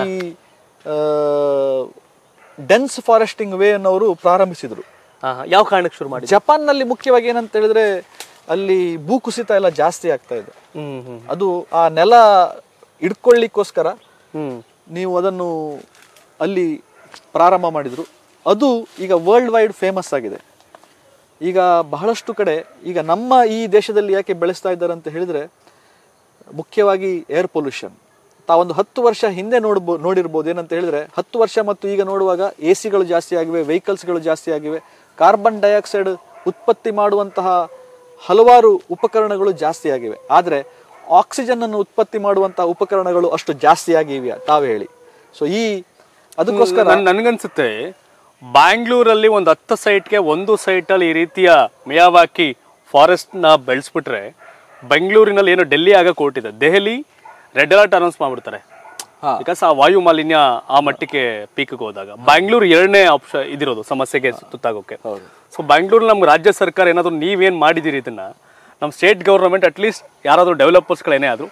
ಡೆನ್ಸ್ ಫಾರೆಸ್ಟಿಂಗ್ ವೇ ಅನ್ನೋರು ಪ್ರಾರಂಭಿಸಿದ್ರು ಹಾ, ಹಾ. ಯಾವ ಕಾರಣಕ್ಕೆ ಶುರು ಮಾಡಿ ಜಪಾನ್ನಲ್ಲಿ ಮುಖ್ಯವಾಗಿ ಏನಂತ ಹೇಳಿದ್ರೆ ಅಲ್ಲಿ ಭೂಕುಸಿತ ಎಲ್ಲ ಜಾಸ್ತಿ ಆಗ್ತಾ ಇದೆ ಹ್ಮ್ ಹ್ಮ್ ಅದು ಆ ನೆಲ ಇಡ್ಕೊಳ್ಳಿಕ್ಕೋಸ್ಕರ ಹ್ಮ್ ನೀವು ಅದನ್ನು ಅಲ್ಲಿ ಪ್ರಾರಂಭ ಮಾಡಿದ್ರು ಅದು ಈಗ ವರ್ಲ್ಡ್ ವೈಡ್ ಫೇಮಸ್ ಆಗಿದೆ ಈಗ ಬಹಳಷ್ಟು ಕಡೆ ಈಗ ನಮ್ಮ ಈ ದೇಶದಲ್ಲಿ ಯಾಕೆ ಬೆಳೆಸ್ತಾ ಇದ್ದಾರೆ ಅಂತ ಹೇಳಿದ್ರೆ ಮುಖ್ಯವಾಗಿ ಏರ್ ಪೊಲ್ಯೂಷನ್ ತಾವೊಂದು ಹತ್ತು ವರ್ಷ ಹಿಂದೆ ನೋಡ್ಬೋ ನೋಡಿರ್ಬೋದು ಏನಂತ ಹೇಳಿದ್ರೆ ಹತ್ತು ವರ್ಷ ಮತ್ತು ಈಗ ನೋಡುವಾಗ ಎ ಸಿಗಳು ಜಾಸ್ತಿ ಆಗಿವೆ ವೆಹಿಕಲ್ಸ್ಗಳು ಜಾಸ್ತಿ ಆಗಿವೆ ಕಾರ್ಬನ್ ಡೈಆಕ್ಸೈಡ್ ಉತ್ಪತ್ತಿ ಮಾಡುವಂತಹ ಹಲವಾರು ಉಪಕರಣಗಳು ಜಾಸ್ತಿ ಆಗಿವೆ ಆದರೆ ಆಕ್ಸಿಜನ್ ಅನ್ನು ಉತ್ಪತ್ತಿ ಮಾಡುವಂತಹ ಉಪಕರಣಗಳು ಅಷ್ಟು ಜಾಸ್ತಿ ಆಗಿವೆ ತಾವೇ ಹೇಳಿ ಸೊ ಈ ಅದಕ್ಕೋಸ್ಕರ ನನ್- ನನ್ಗನ್ಸುತ್ತೆ ಬ್ಯಾಂಗ್ಳೂರಲ್ಲಿ ಒಂದು ಹತ್ತು ಸೈಟ್ಗೆ ಒಂದು ಸೈಟಲ್ಲಿ ಈ ರೀತಿಯ ಮಿಯಾವಾಕಿ ಫಾರೆಸ್ಟ್ನ ಬೆಳೆಸ್ಬಿಟ್ರೆ ಬೆಂಗಳೂರಿನಲ್ಲಿ ಏನು ಡೆಲ್ಲಿ ಆಗಕ್ಕೆ ಹೊರಟಿದೆ ದೆಹಲಿ ರೆಡ್ ಅಲರ್ಟ್ ಅನೌನ್ಸ್ ಮಾಡ್ಬಿಡ್ತಾರೆ ಹಾ. ಬಿಕಾಸ್ ಆ ವಾಯು ಮಾಲಿನ್ಯ ಆ ಮಟ್ಟಿಗೆ ಪೀಕ್ಗೆ ಹೋದಾಗ ಬ್ಯಾಂಗ್ಳೂರು ಎರಡನೇ ಆಪ್ಷನ್ ಇದಿರೋದು ಸಮಸ್ಯೆಗೆ ತುತ್ತಾಗೋಕೆ ಹೌದು ಸೊ ಬ್ಯಾಂಗ್ಳೂರ್ ನಮ್ಮ ರಾಜ್ಯ ಸರ್ಕಾರ ಏನಾದರೂ ನೀವೇನು ಮಾಡಿದ್ದೀರಿ ಇದನ್ನ ನಮ್ಮ ಸ್ಟೇಟ್ ಗೌರ್ಮೆಂಟ್ ಅಟ್ಲೀಸ್ಟ್ ಯಾರಾದರೂ ಡೆವಲಪರ್ಸ್ಗಳೇನೇ ಆದರೂ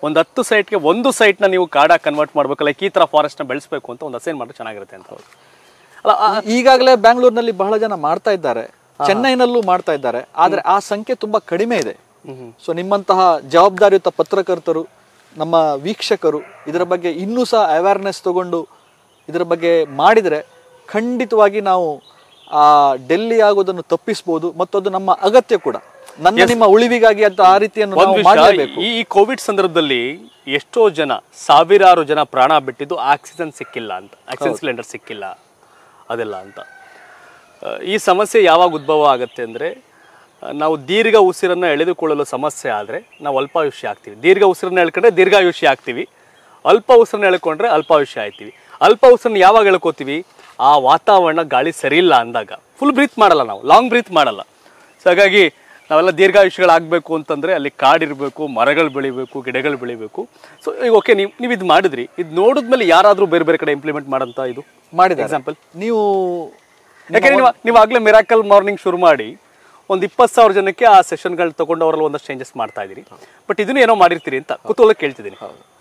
ಒಂದು ಹತ್ತು ಸೈಟ್ಗೆ ಒಂದು ಸೈಟ್ನ ನೀವು ಕಾಡಾಗಿ ಕನ್ವರ್ಟ್ ಮಾಡಬೇಕು ಲೈಕ್ ಈ ಥರ ಫಾರೆಸ್ಟ್ನ ಬೆಳೆಸಬೇಕು ಅಂತ ಒಂದು ಅಸೈನ್ ಮಾಡಿದ್ರೆ ಚೆನ್ನಾಗಿರುತ್ತೆ ಅಂತ ಅಲ್ಲ ಆ- ಈಗಾಗಲೇ ಬ್ಯಾಂಗ್ಳೂರ್ನಲ್ಲಿ ಬಹಳ ಜನ ಮಾಡ್ತಾ ಇದ್ದಾರೆ ಚೆನ್ನೈನಲ್ಲೂ ಮಾಡ್ತಾ ಇದ್ದಾರೆ ಆದ್ರೆ ಆ ಸಂಖ್ಯೆ ತುಂಬಾ ಕಡಿಮೆ ಇದೆ ಸೊ ನಿಮ್ಮಂತಹ ಜವಾಬ್ದಾರಿಯುತ ಪತ್ರಕರ್ತರು ನಮ್ಮ ವೀಕ್ಷಕರು ಇದರ ಬಗ್ಗೆ ಇನ್ನೂ ಸಹ ಅವೇರ್ನೆಸ್ ತಗೊಂಡು ಇದರ ಬಗ್ಗೆ ಮಾಡಿದರೆ ಖಂಡಿತವಾಗಿ ನಾವು ಆ ಡೆಲ್ಲಿ ಆಗೋದನ್ನು ತಪ್ಪಿಸ್ಬೋದು ಮತ್ತು ಅದು ನಮ್ಮ ಅಗತ್ಯ ಕೂಡ ನನ್ನ ನಿಮ್ಮ ಉಳಿವಿಗಾಗಿ ಅಂತ ಆ ರೀತಿಯನ್ನು ಒಂದು ನಾವು ವಿಷಯ ಮಾಡಲೇಬೇಕು ಈ ಕೋವಿಡ್ ಸಂದರ್ಭದಲ್ಲಿ ಎಷ್ಟೋ ಜನ ಸಾವಿರಾರು ಜನ ಪ್ರಾಣ ಬಿಟ್ಟಿದ್ದು ಆಕ್ಸಿಜನ್ ಸಿಕ್ಕಿಲ್ಲ ಅಂತ ಆಕ್ಸಿಜನ್ ಸಿಲಿಂಡರ್ ಸಿಕ್ಕಿಲ್ಲ ಅದೆಲ್ಲ ಅಂತ ಆ, ಈ ಸಮಸ್ಯೆ ಯಾವಾಗ ಉದ್ಭವ ಆಗುತ್ತೆ ಅಂದರೆ ನಾವು ದೀರ್ಘ ಉಸಿರನ್ನು ಎಳೆದುಕೊಳ್ಳಲು ಸಮಸ್ಯೆ ಆದರೆ ನಾವು ಅಲ್ಪಾಯುಷ್ಯ ಆಗ್ತೀವಿ ದೀರ್ಘ ಉಸಿರನ್ನ ಎಳ್ಕೊಂಡ್ರೆ ದೀರ್ಘಾಯುಷ್ಯ ಆಗ್ತೀವಿ ಅಲ್ಪ ಉಸಿರನ್ನ ಎಳ್ಕೊಂಡ್ರೆ ಅಲ್ಪಾಯುಷ್ಯ ಆಗ್ತೀವಿ ಅಲ್ಪ ಉಸಿರನ್ನ ಯಾವಾಗ ಎಳ್ಕೋತೀವಿ ಆ ವಾತಾವರಣ ಗಾಳಿ ಸರಿ ಇಲ್ಲ ಅಂದಾಗ ಫುಲ್ ಬ್ರೀತ್ ಮಾಡಲ್ಲ ನಾವು ಲಾಂಗ್ ಬ್ರೀತ್ ಮಾಡಲ್ಲ ಸೊ ಹಾಗಾಗಿ ನಾವೆಲ್ಲ ದೀರ್ಘಾಯುಷ್ಯಗಳಾಗಬೇಕು ಅಂತಂದರೆ ಅಲ್ಲಿ ಕಾಡಿರಬೇಕು ಮರಗಳು ಬೆಳಿಬೇಕು ಗಿಡಗಳು ಬೆಳಿಬೇಕು ಸೊ ಈಗ ಓಕೆ ನೀವು ನೀವು ಇದು ಮಾಡಿದ್ರಿ ಇದು ನೋಡಿದ್ಮೇಲೆ ಯಾರಾದರೂ ಬೇರೆ ಬೇರೆ ಕಡೆ ಇಂಪ್ಲಿಮೆಂಟ್ ಮಾಡಂತ ಇದು ಮಾಡಿದ್ದಾರೆ ಎಕ್ಸಾಂಪಲ್ ನೀವು ಯಾಕಂದ್ರೆ ನೀವು ನೀವು ಆಗಲೇ ಮಿರಾಕಲ್ ಮಾರ್ನಿಂಗ್ ಶುರು ಮಾಡಿ ಒಂದು ಇಪ್ಪತ್ತು ಸಾವಿರ ಜನಕ್ಕೆ ಆ ಸೆಷನ್ಗಳು ತಗೊಂಡು ಅವರಲ್ಲಿ ಒಂದಷ್ಟು ಚೇಂಜಸ್ ಮಾಡ್ತಾ ಇದ್ದೀರಿ ಬಟ್ ಇದನ್ನು ಏನೋ ಮಾಡಿರ್ತೀರಿ ಅಂತ ಕುತೂಹಲ ಕೇಳ್ತಿದ್ದೀನಿ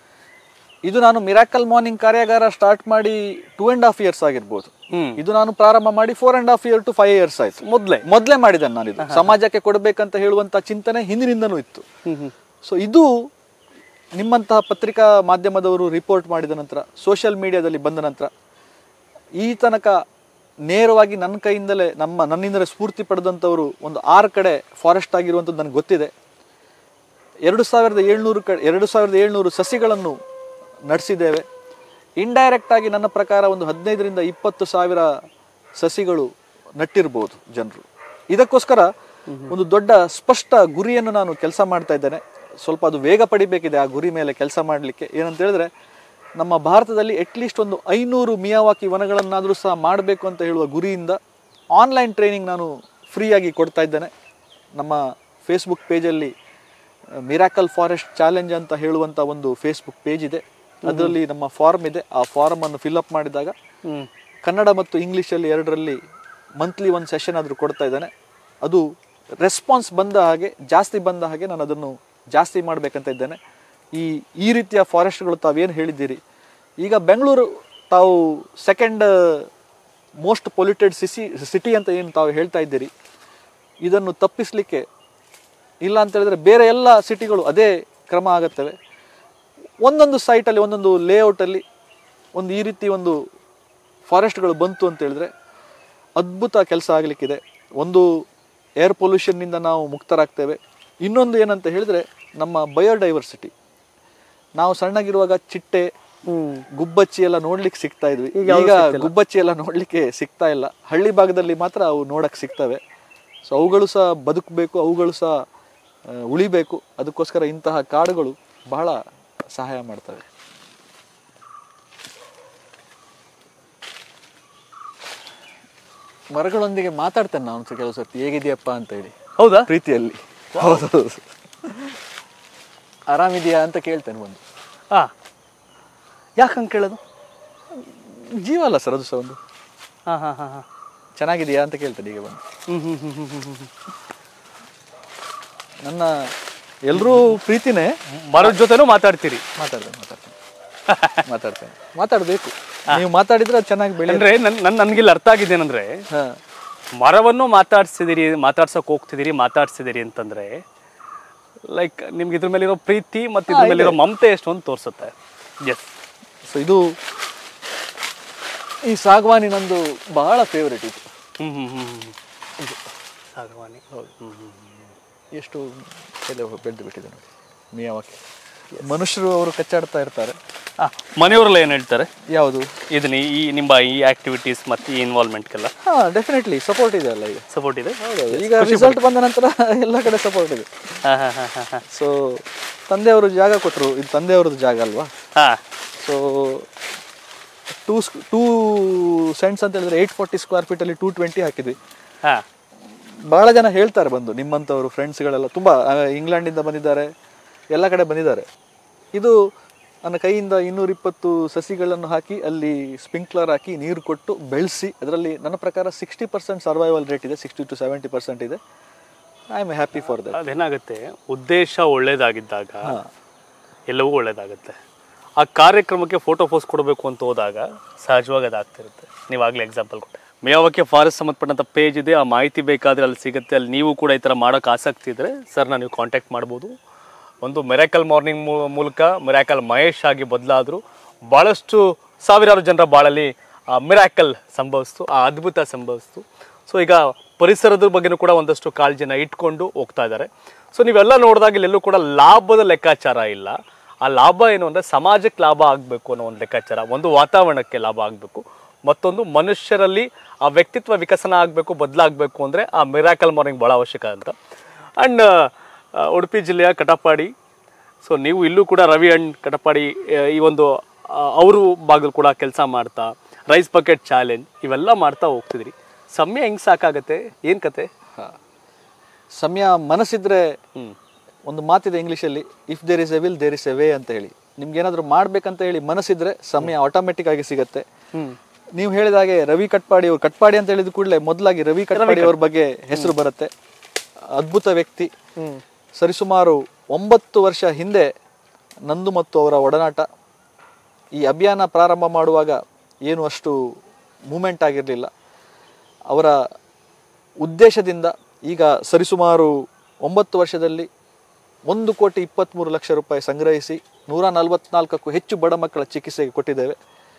ಇದು ನಾನು ಮಿರಾಕಲ್ ಮಾರ್ನಿಂಗ್ ಕಾರ್ಯಾಗಾರ ಸ್ಟಾರ್ಟ್ ಮಾಡಿ ಟೂ ಅಂಡ್ ಹಾಫ್ ಇಯರ್ಸ್ ಆಗಿರ್ಬೋದು ಹ್ಮ್. ಇದು ನಾನು ಪ್ರಾರಂಭ ಮಾಡಿ four and half year to five years ಆಯ್ತು ಮೊದಲೇ ಮೊದಲೇ ಮಾಡಿದ್ದೇನೆ ನಾನು ಇದು ಸಮಾಜಕ್ಕೆ ಕೊಡಬೇಕಂತ ಹೇಳುವಂತ ಚಿಂತನೆ ಹಿಂದಿನಿಂದನೂ ಇತ್ತು ಸೊ ಇದು ನಿಮ್ಮಂತಹ ಪತ್ರಿಕಾ ಮಾಧ್ಯಮದವರು ರಿಪೋರ್ಟ್ ಮಾಡಿದ ನಂತರ ಸೋಷಿಯಲ್ ಮೀಡಿಯಾದಲ್ಲಿ ಬಂದ ನಂತರ ಈ ತನಕ ನೇರವಾಗಿ ನನ್ನ ಕೈಯಿಂದಲೇ ನಮ್ಮ ನನ್ನಿಂದಲೇ ಸ್ಫೂರ್ತಿ ಪಡೆದಂಥವರು ಒಂದು ಆರು ಕಡೆ ಫಾರೆಸ್ಟ್ ಆಗಿರುವಂಥದ್ದು ನನಗೆ ಗೊತ್ತಿದೆ ಎರಡು ಸಾವಿರದ ಏಳ್ನೂರು ಕ ಎರಡು ಸಾವಿರದ ಏಳ್ನೂರು ಸಸಿಗಳನ್ನು ನಡೆಸಿದ್ದೇವೆ ಇಂಡೈರೆಕ್ಟ್ ಆಗಿ ನನ್ನ ಪ್ರಕಾರ ಒಂದು ಹದಿನೈದರಿಂದ ಇಪ್ಪತ್ತು ಸಾವಿರ ಸಸಿಗಳು ನಟ್ಟಿರ್ಬೋದು ಜನರು ಇದಕ್ಕೋಸ್ಕರ ಒಂದು ದೊಡ್ಡ ಸ್ಪಷ್ಟ ಗುರಿಯನ್ನು ನಾನು ಕೆಲಸ ಮಾಡ್ತಾ ಇದ್ದೇನೆ ಸ್ವಲ್ಪ ಅದು ವೇಗ ಪಡಿಬೇಕಿದೆ ಆ ಗುರಿ ಮೇಲೆ ಕೆಲಸ ಮಾಡಲಿಕ್ಕೆ ಏನಂತ ಹೇಳಿದ್ರೆ ನಮ್ಮ ಭಾರತದಲ್ಲಿ ಅಟ್ಲೀಸ್ಟ್ ಒಂದು ಐನೂರು ಮಿಯಾವಾಕಿ ವನಗಳನ್ನಾದರೂ ಸಹ ಮಾಡಬೇಕು ಅಂತ ಹೇಳುವ ಗುರಿಯಿಂದ ಆನ್ಲೈನ್ ಟ್ರೈನಿಂಗ್ ನಾನು ಫ್ರೀಯಾಗಿ ಕೊಡ್ತಾ ಇದ್ದೇನೆ ನಮ್ಮ ಫೇಸ್ಬುಕ್ ಪೇಜಲ್ಲಿ ಮಿರಾಕಲ್ ಫಾರೆಸ್ಟ್ ಚಾಲೆಂಜ್ ಅಂತ ಹೇಳುವಂಥ ಒಂದು ಫೇಸ್ಬುಕ್ ಪೇಜ್ ಇದೆ ಅದರಲ್ಲಿ ನಮ್ಮ ಫಾರ್ಮ್ ಇದೆ ಆ ಫಾರ್ಮ್ ಅನ್ನು ಫಿಲ್ಅಪ್ ಮಾಡಿದಾಗ ಕನ್ನಡ ಮತ್ತು ಇಂಗ್ಲೀಷಲ್ಲಿ ಎರಡರಲ್ಲಿ ಮಂತ್ಲಿ ಒಂದು ಸೆಷನ್ ಆದರೂ ಕೊಡ್ತಾ ಇದ್ದಾನೆ ಅದು ರೆಸ್ಪಾನ್ಸ್ ಬಂದ ಹಾಗೆ ಜಾಸ್ತಿ ಬಂದ ಹಾಗೆ ನಾನು ಅದನ್ನು ಜಾಸ್ತಿ ಮಾಡಬೇಕಂತ ಇದ್ದೇನೆ ಈ ಈ ರೀತಿಯ ಫಾರೆಸ್ಟ್ಗಳು ತಾವೇನು ಹೇಳಿದ್ದೀರಿ ಈಗ ಬೆಂಗಳೂರು ತಾವು ಸೆಕೆಂಡ್ ಮೋಸ್ಟ್ ಪೊಲ್ಯೂಟೆಡ್ ಸಿಸಿ ಸಿಟಿ ಅಂತ ಏನು ತಾವು ಹೇಳ್ತಾ ಇದ್ದೀರಿ ಇದನ್ನು ತಪ್ಪಿಸಲಿಕ್ಕೆ ಇಲ್ಲ ಅಂತ ಹೇಳಿದ್ರೆ ಬೇರೆ ಎಲ್ಲ ಸಿಟಿಗಳು ಅದೇ ಕ್ರಮ ಆಗುತ್ತವೆ ಒಂದೊಂದು ಸೈಟಲ್ಲಿ ಒಂದೊಂದು ಲೇಔಟಲ್ಲಿ ಒಂದು ಈ ರೀತಿ ಒಂದು ಫಾರೆಸ್ಟ್ಗಳು ಬಂತು ಅಂತ ಹೇಳಿದ್ರೆ ಅದ್ಭುತ ಕೆಲಸ ಆಗಲಿಕ್ಕಿದೆ ಒಂದು ಏರ್ ಪೊಲ್ಯೂಷನ್ನಿಂದ ನಾವು ಮುಕ್ತರಾಗ್ತೇವೆ ಇನ್ನೊಂದು ಏನಂತ ಹೇಳಿದ್ರೆ ನಮ್ಮ ಬಯೋಡೈವರ್ಸಿಟಿ ನಾವು ಸಣ್ಣಗಿರುವಾಗ ಚಿಟ್ಟೆ ಗುಬ್ಬಚ್ಚಿ ಎಲ್ಲ ನೋಡ್ಲಿಕ್ಕೆ ಸಿಗ್ತಾ ಇದ್ವಿ ಈಗ ಗುಬ್ಬಚ್ಚಿ ಎಲ್ಲ ನೋಡ್ಲಿಕ್ಕೆ ಸಿಗ್ತಾ ಇಲ್ಲ ಹಳ್ಳಿ ಭಾಗದಲ್ಲಿ ಮಾತ್ರ ಅವು ನೋಡಕ್ ಸಿಗ್ತವೆ ಸೊ ಅವುಗಳು ಸಹ ಬದುಕಬೇಕು ಅವುಗಳು ಸಹ ಆ, ಉಳಿಬೇಕು ಅದಕ್ಕೋಸ್ಕರ ಇಂತಹ ಕಾಡುಗಳು ಬಹಳ ಸಹಾಯ ಮಾಡ್ತವೆ ಮರಗಳೊಂದಿಗೆ ಮಾತಾಡ್ತೇನೆ ನಾನು ಕೆಲವು ಸರ್ತಿ ಹೇಗಿದೆಯಪ್ಪ ಅಂತ ಹೇಳಿ ಹೌದಾ ಪ್ರೀತಿಯಲ್ಲಿ ಹೌದು ಆರಾಮಿದೆಯಾ ಅಂತ ಕೇಳ್ತೇನೆ ಒಂದು ಹಾ ಯಾಕೆ ಹಂಗೆ ಕೇಳೋದು ಜೀವ ಅಲ್ಲ ಸರ್ ಅದು ಸಹ ಒಂದು ಹಾಂ ಹಾಂ ಹಾಂ ಹಾಂ ಚೆನ್ನಾಗಿದೆಯಾ ಅಂತ ಕೇಳ್ತೇನೆ ಈಗ ಬಂದು ಹ್ಞೂ ಹ್ಞೂ ಹ್ಞೂ ಹ್ಞೂ ಹ್ಞೂ ಹ್ಞೂ ನನ್ನ ಎಲ್ಲರೂ ಪ್ರೀತಿನೇ ಮರದ ಜೊತೆನೂ ಮಾತಾಡ್ತೀರಿ ಮಾತಾಡ್ತೇನೆ ಮಾತಾಡ್ತೇನೆ ಮಾತಾಡ್ತೇನೆ ಮಾತಾಡಬೇಕು ನೀವು ಮಾತಾಡಿದ್ರೆ ಅದು ಚೆನ್ನಾಗಿ ಬೆಳೆ ಅಂದ್ರೆ ನನ್ ನನ್ ನನ್ಗಿಲ್ಲಿ ಅರ್ಥ ಆಗಿದ್ದೇನೆಂದ್ರೆ ಹಾ ಮರವನ್ನು ಮಾತಾಡ್ಸಿದಿರಿ ಮಾತಾಡ್ಸಕ್ ಹೋಗ್ತಿದ್ದೀರಿ ಮಾತಾಡ್ಸಿದಿರಿ ಅಂತಂದ್ರೆ ಲೈಕ್ ನಿಮ್ಗೆ ಇದ್ರ ಮೇಲಿರೋ ಪ್ರೀತಿ ಮತ್ತು ಇದ್ರ ಮೇಲಿರೋ ಮಮತೆ ಎಷ್ಟು ಅಂತ ತೋರಿಸುತ್ತೆ ಎಸ್ ಸೊ ಇದು ಈ ಸಾಗವಾನಿ ನಂದು ಬಹಳ ಫೇವ್ರೆಟ್ ಇದು ಹ್ಮ್ ಹ್ಮ್ ಹ್ಮ್ ಹ್ಮ್. ಇದು ಸಾಗವಾನಿ ಹೌದು ಹ್ಮ್ ಹ್ಮ್ ಎಷ್ಟು ಎಲೆ ಬೆಳೆದು ಬಿಟ್ಟಿದೆ ನೋಡಿ ಮಿಯಾವಾಕಿ ಮನುಷ್ಯರು ಅವರು ಕಚ್ಚಾಡ್ತಾ ಇರ್ತಾರೆ ಆ, ಮನೆಯವರೆಲ್ಲ ಏನು ಹೇಳ್ತಾರೆ ಯಾವುದು ಇದನ್ನ ಈ ನಿಮ್ಮ ಈ ಆಕ್ಟಿವಿಟೀಸ್ ಮತ್ತು ಈ ಇನ್ವಾಲ್ವ್ಮೆಂಟ್ಗೆಲ್ಲ ಹಾ ಡೆಫಿನೆಟ್ಲಿ ಸಪೋರ್ಟ್ ಇದೆ ಅಲ್ಲ ಈಗ ಸಪೋರ್ಟ್ ಇದೆ ಈಗ ರಿಸಲ್ಟ್ ಬಂದ ನಂತರ ಎಲ್ಲ ಕಡೆ ಸಪೋರ್ಟ್ ಇದೆ ಹಾಂ ಹಾಂ ಹಾಂ ಹಾಂ ಹಾಂ ಸೊ ತಂದೆಯವರು ಜಾಗ ಕೊಟ್ಟರು ಇದು ತಂದೆಯವ್ರದ್ದು ಜಾಗ ಅಲ್ವಾ ಹಾಂ ಸೊ ಟೂ ಟೂ ಸೆಂಟ್ಸ್ ಅಂತ ಹೇಳಿದ್ರೆ ಏಯ್ಟ್ ಫಾರ್ಟಿ ಸ್ಕ್ವೇರ್ ಫೀಟಲ್ಲಿ ಟೂ ಟ್ವೆಂಟಿ ಹಾಕಿದ್ವಿ ಹಾಂ ಬಹಳ ಜನ ಹೇಳ್ತಾರೆ ಬಂದು ನಿಮ್ಮಂಥವ್ರು ಫ್ರೆಂಡ್ಸ್ಗಳೆಲ್ಲ ತುಂಬ ಇಂಗ್ಲೆಂಡಿಂದ ಬಂದಿದ್ದಾರೆ ಎಲ್ಲ ಕಡೆ ಬಂದಿದ್ದಾರೆ ಇದು ನನ್ನ ಕೈಯಿಂದ ಇನ್ನೂರಿಪ್ಪತ್ತು ಸಸಿಗಳನ್ನು ಹಾಕಿ ಅಲ್ಲಿ ಸ್ಪ್ರಿಂಕ್ಲರ್ ಹಾಕಿ ನೀರು ಕೊಟ್ಟು ಬೆಳೆಸಿ ಅದರಲ್ಲಿ ನನ್ನ ಪ್ರಕಾರ ಸಿಕ್ಸ್ಟಿ ಪರ್ಸೆಂಟ್ ಸರ್ವೈವಲ್ ರೇಟ್ ಇದೆ ಸಿಕ್ಸ್ಟಿ ಟು ಸೆವೆಂಟಿ ಪರ್ಸೆಂಟ್ ಇದೆ I am happy for that ಅದೇನಾಗುತ್ತೆ ಉದ್ದೇಶ ಒಳ್ಳೇದಾಗಿದ್ದಾಗ ಎಲ್ಲವೂ ಒಳ್ಳೆಯದಾಗುತ್ತೆ ಆ ಕಾರ್ಯಕ್ರಮಕ್ಕೆ ಫೋಟೋ ಪೋಸ್ಟ್ ಕೊಡಬೇಕು ಅಂತ ಹೋದಾಗ ಸಹಜವಾಗಿ ಅದಾಗ್ತಿರುತ್ತೆ ನೀವಾಗಲೇ ಎಕ್ಸಾಂಪಲ್ ಕೊಟ್ಟೆ ಮೇವಾಕ್ಕೆ ಫಾರೆಸ್ಟ್ ಸಂಬಂಧಪಟ್ಟಂಥ ಪೇಜ್ ಇದೆ ಆ ಮಾಹಿತಿ ಬೇಕಾದರೆ ಅಲ್ಲಿ ಸಿಗುತ್ತೆ ಅಲ್ಲಿ ನೀವು ಕೂಡ ಈ ಥರ ಮಾಡೋಕ್ಕೆ ಆಸಕ್ತಿ ಇದ್ದರೆ ಸರ್ನ ನೀವು ಕಾಂಟ್ಯಾಕ್ಟ್ ಮಾಡ್ಬೋದು ಒಂದು ಮೆರಾಕಲ್ ಮಾರ್ನಿಂಗ್ ಮೂಲಕ ಮೆರಾಕಲ್ ಮಹೇಶ್ ಆಗಿ ಬದಲಾದರು ಭಾಳಷ್ಟು ಸಾವಿರಾರು ಜನರ ಬಾಳಲ್ಲಿ ಆ ಮಿರಾಕಲ್ ಸಂಭವಿಸ್ತು ಆ ಅದ್ಭುತ ಸಂಭವಿಸ್ತು ಸೊ ಈಗ ಪರಿಸರದ ಬಗ್ಗೆನೂ ಕೂಡ ಒಂದಷ್ಟು ಕಾಳಜಿನ ಇಟ್ಕೊಂಡು ಹೋಗ್ತಾ ಇದ್ದಾರೆ ಸೊ ನೀವೆಲ್ಲ ನೋಡಿದಾಗ ಇಲ್ಲೆಲ್ಲೂ ಕೂಡ ಲಾಭದ ಲೆಕ್ಕಾಚಾರ ಇಲ್ಲ ಆ ಲಾಭ ಏನು ಅಂದರೆ ಸಮಾಜಕ್ಕೆ ಲಾಭ ಆಗಬೇಕು ಅನ್ನೋ ಒಂದು ಲೆಕ್ಕಾಚಾರ ಒಂದು ವಾತಾವರಣಕ್ಕೆ ಲಾಭ ಆಗಬೇಕು ಮತ್ತೊಂದು ಮನುಷ್ಯರಲ್ಲಿ ಆ ವ್ಯಕ್ತಿತ್ವ ವಿಕಸನ ಆಗಬೇಕು ಬದಲಾಗಬೇಕು ಅಂದರೆ ಆ ಮಿರಾಕಲ್ ಮಾರ್ನಿಂಗ್ ಭಾಳ ಅವಶ್ಯಕ ಅಂತ ಆ್ಯಂಡ್ ಉಡುಪಿ ಜಿಲ್ಲೆಯ ಕಟಪಾಡಿ ಸೊ ನೀವು ಇಲ್ಲೂ ಕೂಡ ರವಿ ಅಂಡ್ ಕಟಪಾಡಿ ಆ, ಈ ಒಂದು ಅವರು ಭಾಗದಲ್ಲಿ ಕೂಡ ಕೆಲಸ ಮಾಡ್ತಾ ರೈಸ್ ಬಕೆಟ್ ಚಾಲೆಂಜ್ ಇವೆಲ್ಲ ಮಾಡ್ತಾ ಹೋಗ್ತಿದ್ರಿ ಸಮಯ ಹೆಂಗೆ ಸಾಕಾಗತ್ತೆ ಏನು ಕತೆ ಸಮಯ ಮನಸ್ಸಿದ್ರೆ ಹ್ಮ್. ಒಂದು ಮಾತಿದೆ ಇಂಗ್ಲೀಷಲ್ಲಿ if there is a will there is a way ಅಂತ ಹೇಳಿ ನಿಮ್ಗೆ ಏನಾದರೂ ಮಾಡ್ಬೇಕಂತ ಹೇಳಿ ಮನಸ್ಸಿದ್ರೆ ಸಮಯ ಆಟೋಮೆಟಿಕ್ ಆಗಿ ಸಿಗತ್ತೆ ಹ್ಮ್. ನೀವು ಹೇಳಿದ ಹಾಗೆ ರವಿ ಕಟ್ಪಾಡಿ ಅವ್ರು ಕಟ್ಪಾಡಿ ಅಂತ ಹೇಳಿದ ಕೂಡಲೇ ಮೊದಲಾಗಿ ರವಿ ಕಟ್ಪಾಡಿ ಅವ್ರ ಬಗ್ಗೆ ಹೆಸರು ಬರುತ್ತೆ ಅದ್ಭುತ ವ್ಯಕ್ತಿ ಸರಿಸುಮಾರು ಒಂಬತ್ತು ವರ್ಷ ಹಿಂದೆ ನಂದು ಮತ್ತು ಅವರ ಒಡನಾಟ ಈ ಅಭಿಯಾನ ಪ್ರಾರಂಭ ಮಾಡುವಾಗ ಏನು ಅಷ್ಟು ಮೂಮೆಂಟ್ ಆಗಿರಲಿಲ್ಲ ಅವರ ಉದ್ದೇಶದಿಂದ ಈಗ ಸರಿಸುಮಾರು ಒಂಬತ್ತು ವರ್ಷದಲ್ಲಿ ಒಂದು ಕೋಟಿ ಇಪ್ಪತ್ತ್ಮೂರು ಲಕ್ಷ ರೂಪಾಯಿ ಸಂಗ್ರಹಿಸಿ ನೂರ ನಲವತ್ನಾಲ್ಕಕ್ಕೂ ಹೆಚ್ಚು ಬಡ ಮಕ್ಕಳ ಚಿಕಿತ್ಸೆಗೆ ಕೊಟ್ಟಿದ್ದೇವೆ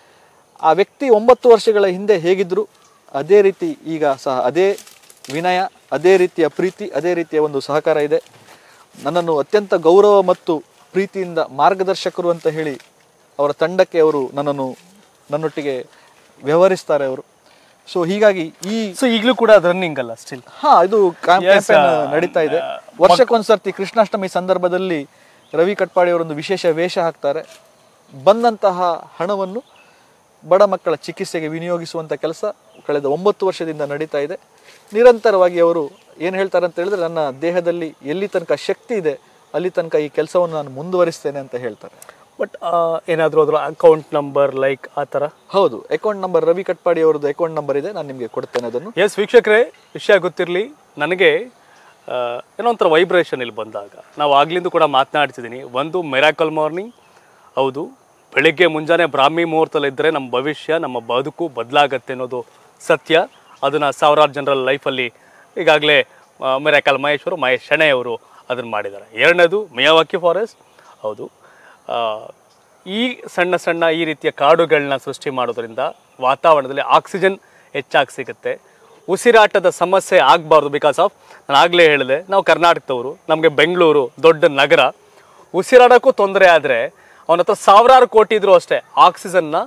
ಆ ವ್ಯಕ್ತಿ ಒಂಬತ್ತು ವರ್ಷಗಳ ಹಿಂದೆ ಹೇಗಿದ್ರು ಅದೇ ರೀತಿ ಈಗ ಸಹ ಅದೇ ವಿನಯ ಅದೇ ರೀತಿಯ ಪ್ರೀತಿ ಅದೇ ರೀತಿಯ ಒಂದು ಸಹಕಾರ ಇದೆ ನನ್ನನ್ನು ಅತ್ಯಂತ ಗೌರವ ಮತ್ತು ಪ್ರೀತಿಯಿಂದ ಮಾರ್ಗದರ್ಶಕರು ಅಂತ ಹೇಳಿ ಅವರ ತಂಡಕ್ಕೆ ಅವರು ನನ್ನನ್ನು ನನ್ನೊಟ್ಟಿಗೆ ವ್ಯವಹರಿಸ್ತಾರೆ ಅವರು ಸೊ ಹೀಗಾಗಿ ಈ ಸೊ ಈಗಲೂ ಕೂಡ ಅದು ರನ್ನಿಂಗ್ ಅಲ್ಲ ಸ್ಟಿಲ್ ಹಾ ಇದು ಕ್ಯಾಂಪ್- Yes, ಕ್ಯಾಂಪೇನ್ uh, ನಡೀತಾ ಇದೆ ವರ್ಷಕ್ಕೊಂದ್ಸರ್ತಿ ಕೃಷ್ಣಾಷ್ಟಮಿ ಸಂದರ್ಭದಲ್ಲಿ ರವಿ ಕಟ್ಪಾಡಿ ಅವರೊಂದು ವಿಶೇಷ ವೇಷ ಹಾಕ್ತಾರೆ ಬಂದಂತಹ ಹಣವನ್ನು ಬಡ ಮಕ್ಕಳ ಚಿಕಿತ್ಸೆಗೆ ವಿನಿಯೋಗಿಸುವಂತ ಕೆಲಸ ಕಳೆದ ಒಂಬತ್ತು ವರ್ಷದಿಂದ ನಡೀತಾ ಇದೆ ನಿರಂತರವಾಗಿ ಅವರು ಏನು ಹೇಳ್ತಾರೆ ಅಂತ ಹೇಳಿದ್ರೆ ನನ್ನ ದೇಹದಲ್ಲಿ ಎಲ್ಲಿ ತನಕ ಶಕ್ತಿ ಇದೆ ಅಲ್ಲಿ ತನಕ ಈ ಕೆಲಸವನ್ನು ನಾನು ಮುಂದುವರಿಸ್ತೇನೆ ಅಂತ ಹೇಳ್ತಾರೆ ಬಟ್ ಏನಾದರೂ ಅದರ ಅಕೌಂಟ್ ನಂಬರ್ ಲೈಕ್ ಆ ಥರ ಹೌದು ಅಕೌಂಟ್ ನಂಬರ್ ರವಿ ಕಟ್ಪಾಡಿ ಅವರದ್ದು ಅಕೌಂಟ್ ನಂಬರ್ ಇದೆ ನಾನು ನಿಮಗೆ ಕೊಡ್ತೇನೆ ಅದನ್ನು ಎಸ್ ವೀಕ್ಷಕರೇ ವಿಷಯ ಗೊತ್ತಿರಲಿ ನನಗೆ ಆ, ಏನೋ ಒಂಥರ ವೈಬ್ರೇಷನ್ ಇಲ್ಲಿ ಬಂದಾಗ ನಾವು ಆಗ್ಲಿಂದ ಕೂಡ ಮಾತನಾಡ್ತಿದ್ದೀನಿ ಒಂದು ಮೆರಾಕಲ್ ಮಾರ್ನಿಂಗ್ ಹೌದು ಬೆಳಿಗ್ಗೆ ಮುಂಜಾನೆ ಬ್ರಾಹ್ಮಿ ಮುಹೂರ್ತದಲ್ಲಿದ್ದರೆ ನಮ್ಮ ಭವಿಷ್ಯ ನಮ್ಮ ಬದುಕು ಬದಲಾಗತ್ತೆ ಅನ್ನೋದು ಸತ್ಯ ಅದನ್ನು ಸಾವಿರಾರು ಜನರ ಲೈಫಲ್ಲಿ ಈಗಾಗಲೇ ಮೆರಾಕಲ್ ಮಹೇಶ್ವರು ಮಹೇಶ್ ಶೆಣೆ ಅವರು ಅದನ್ನು ಮಾಡಿದ್ದಾರೆ ಎರಡನೇದು ಮಿಯಾವಾಕಿ ಫಾರೆಸ್ಟ್ ಹೌದು ಆ, ಈ ಸಣ್ಣ ಸಣ್ಣ ಈ ರೀತಿಯ ಕಾಡುಗಳನ್ನ ಸೃಷ್ಟಿ ಮಾಡೋದ್ರಿಂದ ವಾತಾವರಣದಲ್ಲಿ ಆಕ್ಸಿಜನ್ ಹೆಚ್ಚಾಗಿ ಸಿಗುತ್ತೆ ಉಸಿರಾಟದ ಸಮಸ್ಯೆ ಆಗಬಾರ್ದು ಬಿಕಾಸ್ ಆಫ್ ನಾನು ಆಗಲೇ ಹೇಳಿದೆ ನಾವು ಕರ್ನಾಟಕದವರು ನಮಗೆ ಬೆಂಗಳೂರು ದೊಡ್ಡ ನಗರ ಉಸಿರಾಡೋಕ್ಕೂ ತೊಂದರೆ ಆದರೆ ಅವನ ಹತ್ರ ಸಾವಿರಾರು ಕೋಟಿ ಇದ್ರೂ ಅಷ್ಟೇ ಆಕ್ಸಿಜನ್ನ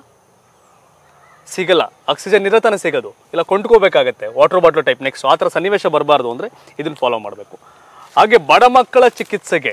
ಸಿಗಲ್ಲ ಆಕ್ಸಿಜನ್ ಇರತಾನೆ ಸಿಗೋದು ಇಲ್ಲ ಕೊಂಡ್ಕೋಬೇಕಾಗತ್ತೆ ವಾಟರ್ ಬಾಟ್ಲ್ ಟೈಪ್ ನೆಕ್ಸ್ಟ್ ಆ ಥರ ಸನ್ನಿವೇಶ ಬರಬಾರ್ದು ಅಂದರೆ ಇದನ್ನು ಫಾಲೋ ಮಾಡಬೇಕು ಹಾಗೆ ಬಡ ಮಕ್ಕಳ ಚಿಕಿತ್ಸೆಗೆ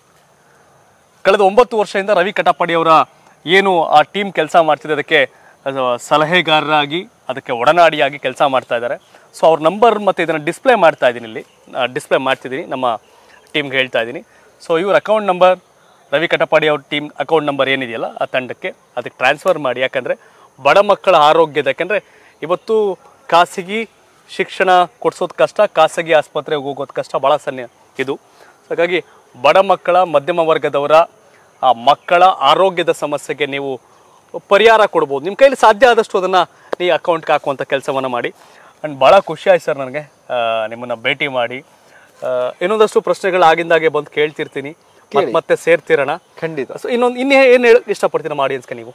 ಕಳೆದ ಒಂಬತ್ತು ವರ್ಷದಿಂದ ರವಿ ಕಟಾಪಡಿ ಅವರ ಏನು ಆ ಟೀಮ್ ಕೆಲಸ ಮಾಡ್ತಿದೆ ಅದಕ್ಕೆ ಅದು ಸಲಹೆಗಾರರಾಗಿ ಅದಕ್ಕೆ ಒಡನಾಡಿಯಾಗಿ ಕೆಲಸ ಮಾಡ್ತಾ ಇದ್ದಾರೆ ಸೊ ಅವ್ರ ನಂಬರ್ ಮತ್ತು ಇದನ್ನು ಡಿಸ್ಪ್ಲೇ ಮಾಡ್ತಾ ಇದ್ದೀನಿ ಇಲ್ಲಿ ಡಿಸ್ಪ್ಲೇ ಮಾಡ್ತಿದ್ದೀನಿ ನಮ್ಮ ಟೀಮ್ಗೆ ಹೇಳ್ತಾ ಇದ್ದೀನಿ ಸೊ ಇವ್ರ ಅಕೌಂಟ್ ನಂಬರ್ ರವಿ ಕಟಪಾಡಿ ಅವ್ರ ಟೀಮ್ ಅಕೌಂಟ್ ನಂಬರ್ ಏನಿದೆಯಲ್ಲ ಆ ತಂಡಕ್ಕೆ ಅದಕ್ಕೆ ಟ್ರಾನ್ಸ್ಫರ್ ಮಾಡಿ ಯಾಕಂದರೆ ಬಡ ಮಕ್ಕಳ ಆರೋಗ್ಯದ ಯಾಕಂದರೆ ಇವತ್ತು ಖಾಸಗಿ ಶಿಕ್ಷಣ ಕೊಡಿಸೋದು ಕಷ್ಟ ಖಾಸಗಿ ಆಸ್ಪತ್ರೆಗೆ ಹೋಗೋದು ಕಷ್ಟ ಭಾಳ ಸನ್ನೆ ಇದು ಹಾಗಾಗಿ ಬಡ ಮಕ್ಕಳ ಮಧ್ಯಮ ವರ್ಗದವರ ಆ ಮಕ್ಕಳ ಆರೋಗ್ಯದ ಸಮಸ್ಯೆಗೆ ನೀವು ಪರಿಹಾರ ಕೊಡ್ಬೋದು ನಿಮ್ಮ ಕೈಲಿ ಸಾಧ್ಯ ಆದಷ್ಟು ಅದನ್ನು ಈ ಅಕೌಂಟ್ಗೆ ಹಾಕುವಂಥ ಕೆಲಸವನ್ನು ಮಾಡಿ ಆ್ಯಂಡ್ ಭಾಳ ಖುಷಿ ಆಯ್ತು ಸರ್ ನನಗೆ ನಿಮ್ಮನ್ನು ಭೇಟಿ ಮಾಡಿ ಆ, ಇನ್ನೊಂದಷ್ಟು ಪ್ರಶ್ನೆಗಳು ಆಗಿಂದಾಗೆ ಬಂದು ಕೇಳ್ತಿರ್ತೀನಿ ಮತ್ತ್ ಮತ್ತೆ ಸೇರ್ತಿರೋಣ ಖಂಡಿತ ಸೊ ಇನ್ನೊಂದು ಇನ್ನೇ ಏನು ಹೇಳಿ ಇಷ್ಟಪಡ್ತೀನಿ ನಮ್ಮ ಆಡಿಯನ್ಸ್ಗೆ ನೀವು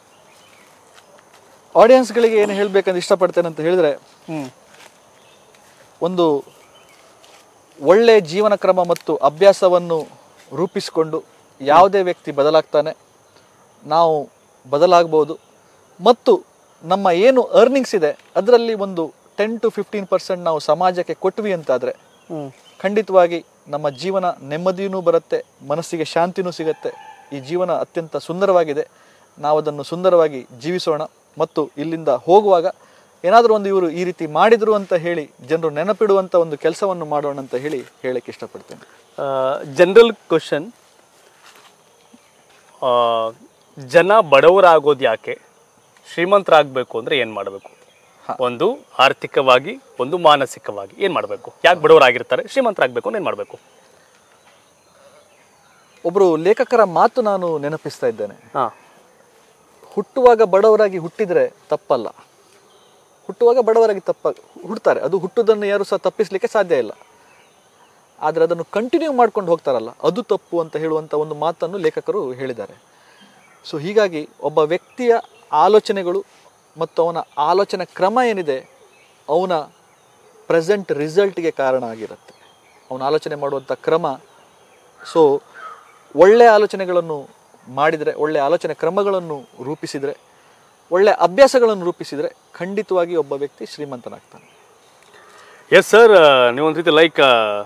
ಆಡಿಯನ್ಸ್ಗಳಿಗೆ ಏನು ಹೇಳ್ಬೇಕಂತ ಇಷ್ಟಪಡ್ತೇನೆ ಅಂತ ಹೇಳಿದ್ರೆ ಹ್ಞೂ ಒಂದು ಒಳ್ಳೆಯ ಜೀವನ ಕ್ರಮ ಮತ್ತು ಅಭ್ಯಾಸವನ್ನು ರೂಪಿಸಿಕೊಂಡು ಯಾವುದೇ ವ್ಯಕ್ತಿ ಬದಲಾಗ್ತಾನೆ ನಾವು ಬದಲಾಗ್ಬೋದು ಮತ್ತು ನಮ್ಮ ಏನು ಅರ್ನಿಂಗ್ಸ್ ಇದೆ ಅದರಲ್ಲಿ ಒಂದು ಟೆನ್ ಟು ಫಿಫ್ಟೀನ್ ಪರ್ಸೆಂಟ್ ನಾವು ಸಮಾಜಕ್ಕೆ ಕೊಟ್ವಿ ಅಂತಾದರೆ ಹ್ಞೂ ಖಂಡಿತವಾಗಿ ನಮ್ಮ ಜೀವನ ನೆಮ್ಮದಿಯೂ ಬರುತ್ತೆ ಮನಸ್ಸಿಗೆ ಶಾಂತಿನೂ ಸಿಗುತ್ತೆ ಈ ಜೀವನ ಅತ್ಯಂತ ಸುಂದರವಾಗಿದೆ ನಾವು ಅದನ್ನು ಸುಂದರವಾಗಿ ಜೀವಿಸೋಣ ಮತ್ತು ಇಲ್ಲಿಂದ ಹೋಗುವಾಗ ಏನಾದರೂ ಒಂದು ಇವರು ಈ ರೀತಿ ಮಾಡಿದ್ರು ಅಂತ ಹೇಳಿ ಜನರು ನೆನಪಿಡುವಂಥ ಒಂದು ಕೆಲಸವನ್ನು ಮಾಡೋಣ ಅಂತ ಹೇಳಿ ಹೇಳಕ್ಕೆ ಇಷ್ಟಪಡ್ತೇನೆ ಜನರಲ್ ಕ್ವಶನ್ ಜನ ಬಡವರಾಗೋದು ಯಾಕೆ ಶ್ರೀಮಂತರಾಗಬೇಕು ಅಂದರೆ ಏನು ಮಾಡಬೇಕು ಒಂದು ಆರ್ಥಿಕವಾಗಿ ಒಂದು ಮಾನಸಿಕವಾಗಿ ಏನು ಮಾಡಬೇಕು ಯಾಕೆ ಬಡವರಾಗಿರ್ತಾರೆ ಶ್ರೀಮಂತರಾಗಬೇಕು ಅಂದ್ರೆ ಏನು ಮಾಡಬೇಕು ಒಬ್ಬರು ಲೇಖಕರ ಮಾತು ನಾನು ನೆನಪಿಸ್ತಾ ಇದ್ದೇನೆ ಹಾಂ ಹುಟ್ಟುವಾಗ ಬಡವರಾಗಿ ಹುಟ್ಟಿದ್ರೆ ತಪ್ಪಲ್ಲ ಹುಟ್ಟುವಾಗ ಬಡವರಾಗಿ ತಪ್ಪ ಹುಡ್ತಾರೆ ಅದು ಹುಟ್ಟುವುದನ್ನು ಯಾರು ಸಹ ತಪ್ಪಿಸಲಿಕ್ಕೆ ಸಾಧ್ಯ ಇಲ್ಲ ಆದರೆ ಅದನ್ನು ಕಂಟಿನ್ಯೂ ಮಾಡ್ಕೊಂಡು ಹೋಗ್ತಾರಲ್ಲ ಅದು ತಪ್ಪು ಅಂತ ಹೇಳುವಂಥ ಒಂದು ಮಾತನ್ನು ಲೇಖಕರು ಹೇಳಿದ್ದಾರೆ ಸೊ ಹೀಗಾಗಿ ಒಬ್ಬ ವ್ಯಕ್ತಿಯ ಆಲೋಚನೆಗಳು ಮತ್ತು ಅವನ ಆಲೋಚನೆ ಕ್ರಮ ಏನಿದೆ ಅವನ ಪ್ರೆಸೆಂಟ್ ರಿಸಲ್ಟ್ಗೆ ಕಾರಣ ಆಗಿರುತ್ತೆ ಅವನ ಆಲೋಚನೆ ಮಾಡುವಂಥ ಕ್ರಮ ಸೊ ಒಳ್ಳೆಯ ಆಲೋಚನೆಗಳನ್ನು ಮಾಡಿದರೆ ಒಳ್ಳೆಯ ಆಲೋಚನೆ ಕ್ರಮಗಳನ್ನು ರೂಪಿಸಿದರೆ ಒಳ್ಳೆಯ ಅಭ್ಯಾಸಗಳನ್ನು ರೂಪಿಸಿದರೆ ಖಂಡಿತವಾಗಿ ಒಬ್ಬ ವ್ಯಕ್ತಿ ಶ್ರೀಮಂತನಾಗ್ತಾನೆ ಎಸ್ ಸರ್ ನೀವೊಂದು ರೀತಿ ಲೈಕ್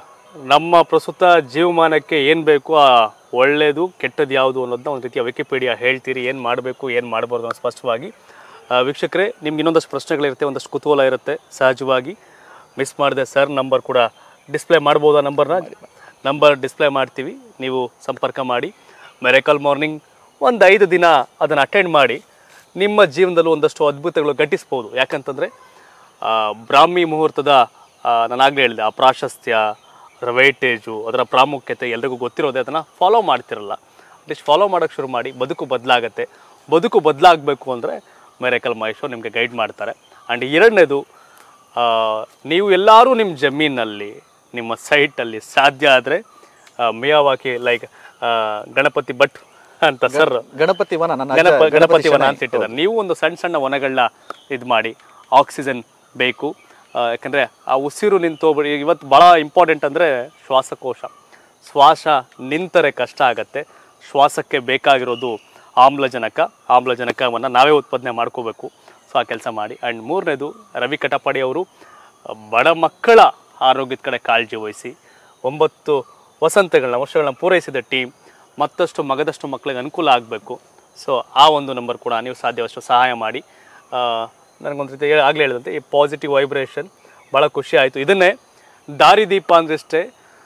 ನಮ್ಮ ಪ್ರಸ್ತುತ ಜೀವಮಾನಕ್ಕೆ ಏನು ಬೇಕು ಆ ಒಳ್ಳೆಯದು ಕೆಟ್ಟದ್ದು ಯಾವುದು ಅನ್ನೋದನ್ನ ಒಂದು ರೀತಿಯ ವಿಕಿಪೀಡಿಯಾ ಹೇಳ್ತೀರಿ ಏನು ಮಾಡಬೇಕು ಏನು ಮಾಡಬಾರ್ದು ಅನ್ನೋ ಸ್ಪಷ್ಟವಾಗಿ ಆ, ವೀಕ್ಷಕರೇ ನಿಮ್ಗೆ ಇನ್ನೊಂದಷ್ಟು ಪ್ರಶ್ನೆಗಳಿರುತ್ತೆ ಒಂದಷ್ಟು ಕುತೂಹಲ ಇರುತ್ತೆ ಸಹಜವಾಗಿ ಮಿಸ್ ಮಾಡಿದೆ ಸರ್ ನಂಬರ್ ಕೂಡ ಡಿಸ್ಪ್ಲೇ ಮಾಡ್ಬೋದಾ ನಂಬರ್ನ ನಂಬರ್ ಡಿಸ್ಪ್ಲೇ ಮಾಡ್ತೀವಿ ನೀವು ಸಂಪರ್ಕ ಮಾಡಿ ಮೆರೆಕಲ್ ಮಾರ್ನಿಂಗ್ ಒಂದು ಐದು ದಿನ ಅದನ್ನು ಅಟೆಂಡ್ ಮಾಡಿ ನಿಮ್ಮ ಜೀವನದಲ್ಲೂ ಒಂದಷ್ಟು ಅದ್ಭುತಗಳು ಘಟಿಸ್ಬೋದು ಯಾಕಂತಂದರೆ ಆ, ಬ್ರಾಹ್ಮಿ ಮುಹೂರ್ತದ ನಾನು ಆಗಲೇ ಹೇಳಿದೆ ಆ ಪ್ರಾಶಸ್ತ್ಯ ಅದರ ವೈಟೇಜು ಅದರ ಪ್ರಾಮುಖ್ಯತೆ ಎಲ್ರಿಗೂ ಗೊತ್ತಿರೋದೇ ಅದನ್ನು ಫಾಲೋ ಮಾಡ್ತಿರಲ್ಲ ಅಟ್ಲೀಸ್ಟ್ ಫಾಲೋ ಮಾಡೋಕ್ಕೆ ಶುರು ಮಾಡಿ ಬದುಕು ಬದಲಾಗತ್ತೆ ಬದುಕು ಬದಲಾಗಬೇಕು ಅಂದರೆ ಮೇರೆಕಲ್ ಮಹೇಶ್ವರ್ ನಿಮಗೆ ಗೈಡ್ ಮಾಡ್ತಾರೆ ಆ್ಯಂಡ್ ಎರಡನೇದು ಆ, ನೀವು ಎಲ್ಲರೂ ನಿಮ್ಮ ಜಮೀನಲ್ಲಿ ನಿಮ್ಮ ಸೈಟಲ್ಲಿ ಸಾಧ್ಯ ಆದರೆ ಮಿಯಾವಾಕಿ ಲೈಕ್ ಗಣಪತಿ ಭಟ್ ಅಂತ ಸರ್ ಗಣಪತಿ ವನ ನನ್ನ ಅಜ್ಜ ಗಣಪ ಗಣಪತಿ ವನ ಶೆಣೈ. ಅಂತ ಇಟ್ಟಿದ್ದಾರೆ ನೀವು ಒಂದು ಸಣ್ಣ ಸಣ್ಣ ವನಗಳನ್ನ ಇದು ಮಾಡಿ ಆಕ್ಸಿಜನ್ ಬೇಕು ಆ, ಯಾಕಂದ್ರೆ ಆ ಉಸಿರು ನಿಂತೋಗ್ಬಿಡಿ ಇವತ್ತು ಭಾಳ ಇಂಪಾರ್ಟೆಂಟ್ ಅಂದರೆ ಶ್ವಾಸಕೋಶ ಶ್ವಾಸ ನಿಂತರೆ ಕಷ್ಟ ಆಗತ್ತೆ ಶ್ವಾಸಕ್ಕೆ ಬೇಕಾಗಿರೋದು ಆಮ್ಲಜನಕ ಆಮ್ಲಜನಕವನ್ನು ನಾವೇ ಉತ್ಪಾದನೆ ಮಾಡ್ಕೋಬೇಕು ಸೊ ಆ ಕೆಲಸ ಮಾಡಿ ಆ್ಯಂಡ್ ಮೂರನೇದು ರವಿ ಕಟಪಾಡಿ ಅವರು ಬಡ ಮಕ್ಕಳ ಆರೋಗ್ಯದ ಕಡೆ ಕಾಳಜಿ ವಹಿಸಿ ಒಂಬತ್ತು ವಸಂತಗಳನ್ನ ವರ್ಷಗಳನ್ನ ಪೂರೈಸಿದ ಟೀಮ್ ಮತ್ತಷ್ಟು ಮಗದಷ್ಟು ಮಕ್ಕಳಿಗೆ ಅನುಕೂಲ ಆಗಬೇಕು ಸೊ ಆ ಒಂದು ನಂಬರ್ ಕೂಡ ನೀವು ಸಾಧ್ಯವಷ್ಟು ಸಹಾಯ ಮಾಡಿ ಆ, ನನಗೊಂದು ರೀತಿ ಹೇಳಿ- ಆಗಲೇ ಹೇಳಿದಂತೆ ಈ ಪಾಸಿಟಿವ್ ವೈಬ್ರೇಷನ್ ಭಾಳ ಖುಷಿ ಆಯಿತು ಇದನ್ನೇ ದಾರಿದೀಪ ಅಂದ್ರಷ್ಟೇ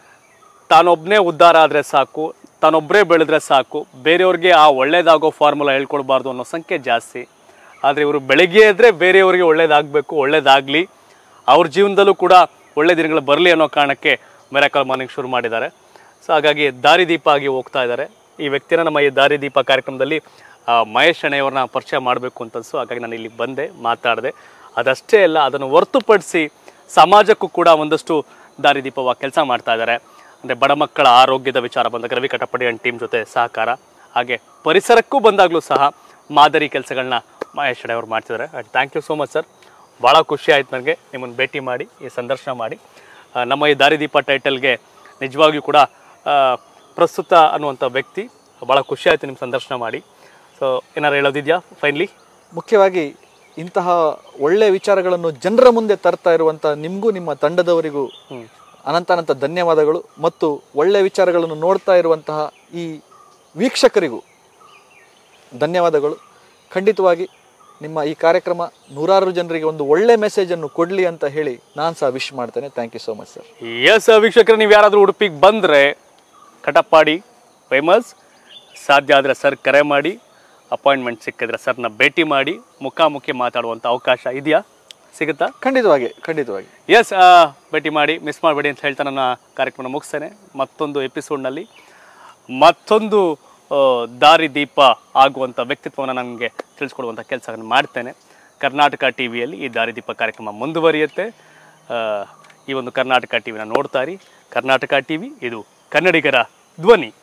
ತಾನೊಬ್ಬನೇ ಉದ್ಧಾರ ಆದರೆ ಸಾಕು ತಾನೊಬ್ಬರೇ ಬೆಳೆದ್ರೆ ಸಾಕು ಬೇರೆಯವ್ರಿಗೆ ಆ ಒಳ್ಳೇದಾಗೋ ಫಾರ್ಮುಲಾ ಹೇಳ್ಕೊಡ್ಬಾರ್ದು ಅನ್ನೋ ಸಂಖ್ಯೆ ಜಾಸ್ತಿ ಆದರೆ ಇವರು ಬೆಳಗ್ಗೆ ಎದ್ರೆ ಬೇರೆಯವರಿಗೆ ಒಳ್ಳೇದಾಗಬೇಕು ಒಳ್ಳೇದಾಗಲಿ ಅವ್ರ ಜೀವನದಲ್ಲೂ ಕೂಡ ಒಳ್ಳೆ ದಿನಗಳು ಬರಲಿ ಅನ್ನೋ ಕಾರಣಕ್ಕೆ ಮೆರಾಕಲ್ ಮಾರ್ನಿಂಗ್ ಶುರು ಮಾಡಿದ್ದಾರೆ ಸೊ ಹಾಗಾಗಿ ದಾರಿದೀಪ ಆಗಿ ಹೋಗ್ತಾ ಇದ್ದಾರೆ ಈ ವ್ಯಕ್ತಿನ ನಮ್ಮ ಈ ದಾರಿದೀಪ ಕಾರ್ಯಕ್ರಮದಲ್ಲಿ ಆ, ಮಹೇಶ್ ಅಣ್ಣೆಯವ್ರನ್ನ ಪರಿಚಯ ಮಾಡಬೇಕು ಅಂತ ಅನ್ಸು ಹಾಗಾಗಿ ನಾನು ಇಲ್ಲಿ ಬಂದೆ ಮಾತಾಡಿದೆ ಅದಷ್ಟೇ ಅಲ್ಲ ಅದನ್ನು ಹೊರತುಪಡಿಸಿ ಸಮಾಜಕ್ಕೂ ಕೂಡ ಒಂದಷ್ಟು ದಾರಿದೀಪವಾಗಿ ಕೆಲಸ ಮಾಡ್ತಾ ಇದ್ದಾರೆ ಅಂದರೆ ಬಡ ಮಕ್ಕಳ ಆರೋಗ್ಯದ ವಿಚಾರ ಬಂದಾಗ ರವಿ ಕಟಪಡಿ ಅಂಡ್ ಟೀಮ್ ಜೊತೆ ಸಹಕಾರ ಹಾಗೆ ಪರಿಸರಕ್ಕೂ ಬಂದಾಗಲೂ ಸಹ ಮಾದರಿ ಕೆಲಸಗಳನ್ನ ಮಹೇಶ್ ಅಣ್ಣೆ ಅವ್ರು ಮಾಡ್ತಿದ್ದಾರೆ and thank you so much sir ಭಾಳ ಖುಷಿ ಆಯ್ತು ನನಗೆ ನಿಮ್ಮನ್ನು ಭೇಟಿ ಮಾಡಿ ಈ ಸಂದರ್ಶನ ಮಾಡಿ ಆ, ನಮ್ಮ ಈ ದಾರಿದೀಪ ಟೈಟಲ್ಗೆ ನಿಜವಾಗಿಯೂ ಕೂಡ ಆ, ಪ್ರಸ್ತುತ ಅನ್ನುವಂಥ ವ್ಯಕ್ತಿ ಭಾಳ ಖುಷಿ ಆಯಿತು ನಿಮ್ಮ ಸಂದರ್ಶನ ಮಾಡಿ ಸೊ ಏನಾರು ಹೇಳೋದಿದೆಯಾ ಫೈನಲಿ ಮುಖ್ಯವಾಗಿ ಇಂತಹ ಒಳ್ಳೆಯ ವಿಚಾರಗಳನ್ನು ಜನರ ಮುಂದೆ ತರ್ತಾ ಇರುವಂಥ ನಿಮಗೂ ನಿಮ್ಮ ತಂಡದವರಿಗೂ ಅನಂತಾನಂತ ಧನ್ಯವಾದಗಳು ಮತ್ತು ಒಳ್ಳೆಯ ವಿಚಾರಗಳನ್ನು ನೋಡ್ತಾ ಇರುವಂತಹ ಈ ವೀಕ್ಷಕರಿಗೂ ಧನ್ಯವಾದಗಳು ಖಂಡಿತವಾಗಿ ನಿಮ್ಮ ಈ ಕಾರ್ಯಕ್ರಮ ನೂರಾರು ಜನರಿಗೆ ಒಂದು ಒಳ್ಳೆ ಮೆಸೇಜನ್ನು ಕೊಡಲಿ ಅಂತ ಹೇಳಿ ನಾನು ಸಹ ವಿಶ್ ಮಾಡ್ತೇನೆ thank you so much sir yes ವೀಕ್ಷಕರು ನೀವು ಯಾರಾದರೂ ಉಡುಪಿಗೆ ಬಂದರೆ ಕಟಪಾಡಿ ಫೇಮಸ್ ಸಾಧ್ಯ ಆದರೆ ಸರ್ ಕರೆ ಮಾಡಿ ಅಪಾಯಿಂಟ್ಮೆಂಟ್ ಸಿಕ್ಕಿದ್ರೆ ಸರ್ನ ಭೇಟಿ ಮಾಡಿ ಮುಖಾಮುಖಿ ಮಾತಾಡುವಂಥ ಅವಕಾಶ ಇದೆಯಾ ಸಿಗುತ್ತಾ ಖಂಡಿತವಾಗಿ ಖಂಡಿತವಾಗಿ ಎಸ್ ಭೇಟಿ ಮಾಡಿ ಮಿಸ್ ಮಾಡಬೇಡಿ ಅಂತ ಹೇಳ್ತಾ ನನ್ನ ಕಾರ್ಯಕ್ರಮ ಮುಗಿಸ್ತೇನೆ ಮತ್ತೊಂದು ಎಪಿಸೋಡ್ನಲ್ಲಿ ಮತ್ತೊಂದು ಆ, ದಾರಿದೀಪ ಆಗುವಂಥ ವ್ಯಕ್ತಿತ್ವವನ್ನು ನನಗೆ ತಿಳಿಸ್ಕೊಡುವಂಥ ಕೆಲಸವನ್ನು ಮಾಡ್ತೇನೆ ಕರ್ನಾಟಕ ಟಿ ವಿಯಲ್ಲಿ ಈ ದಾರಿದೀಪ ಕಾರ್ಯಕ್ರಮ ಮುಂದುವರಿಯುತ್ತೆ ಆ, ಈ ಒಂದು ಕರ್ನಾಟಕ ಟಿ ವಿನ ನೋಡ್ತಾ ಇರಿ ಕರ್ನಾಟಕ ಟಿ ವಿ ಇದು ಕನ್ನಡಿಗರ ಧ್ವನಿ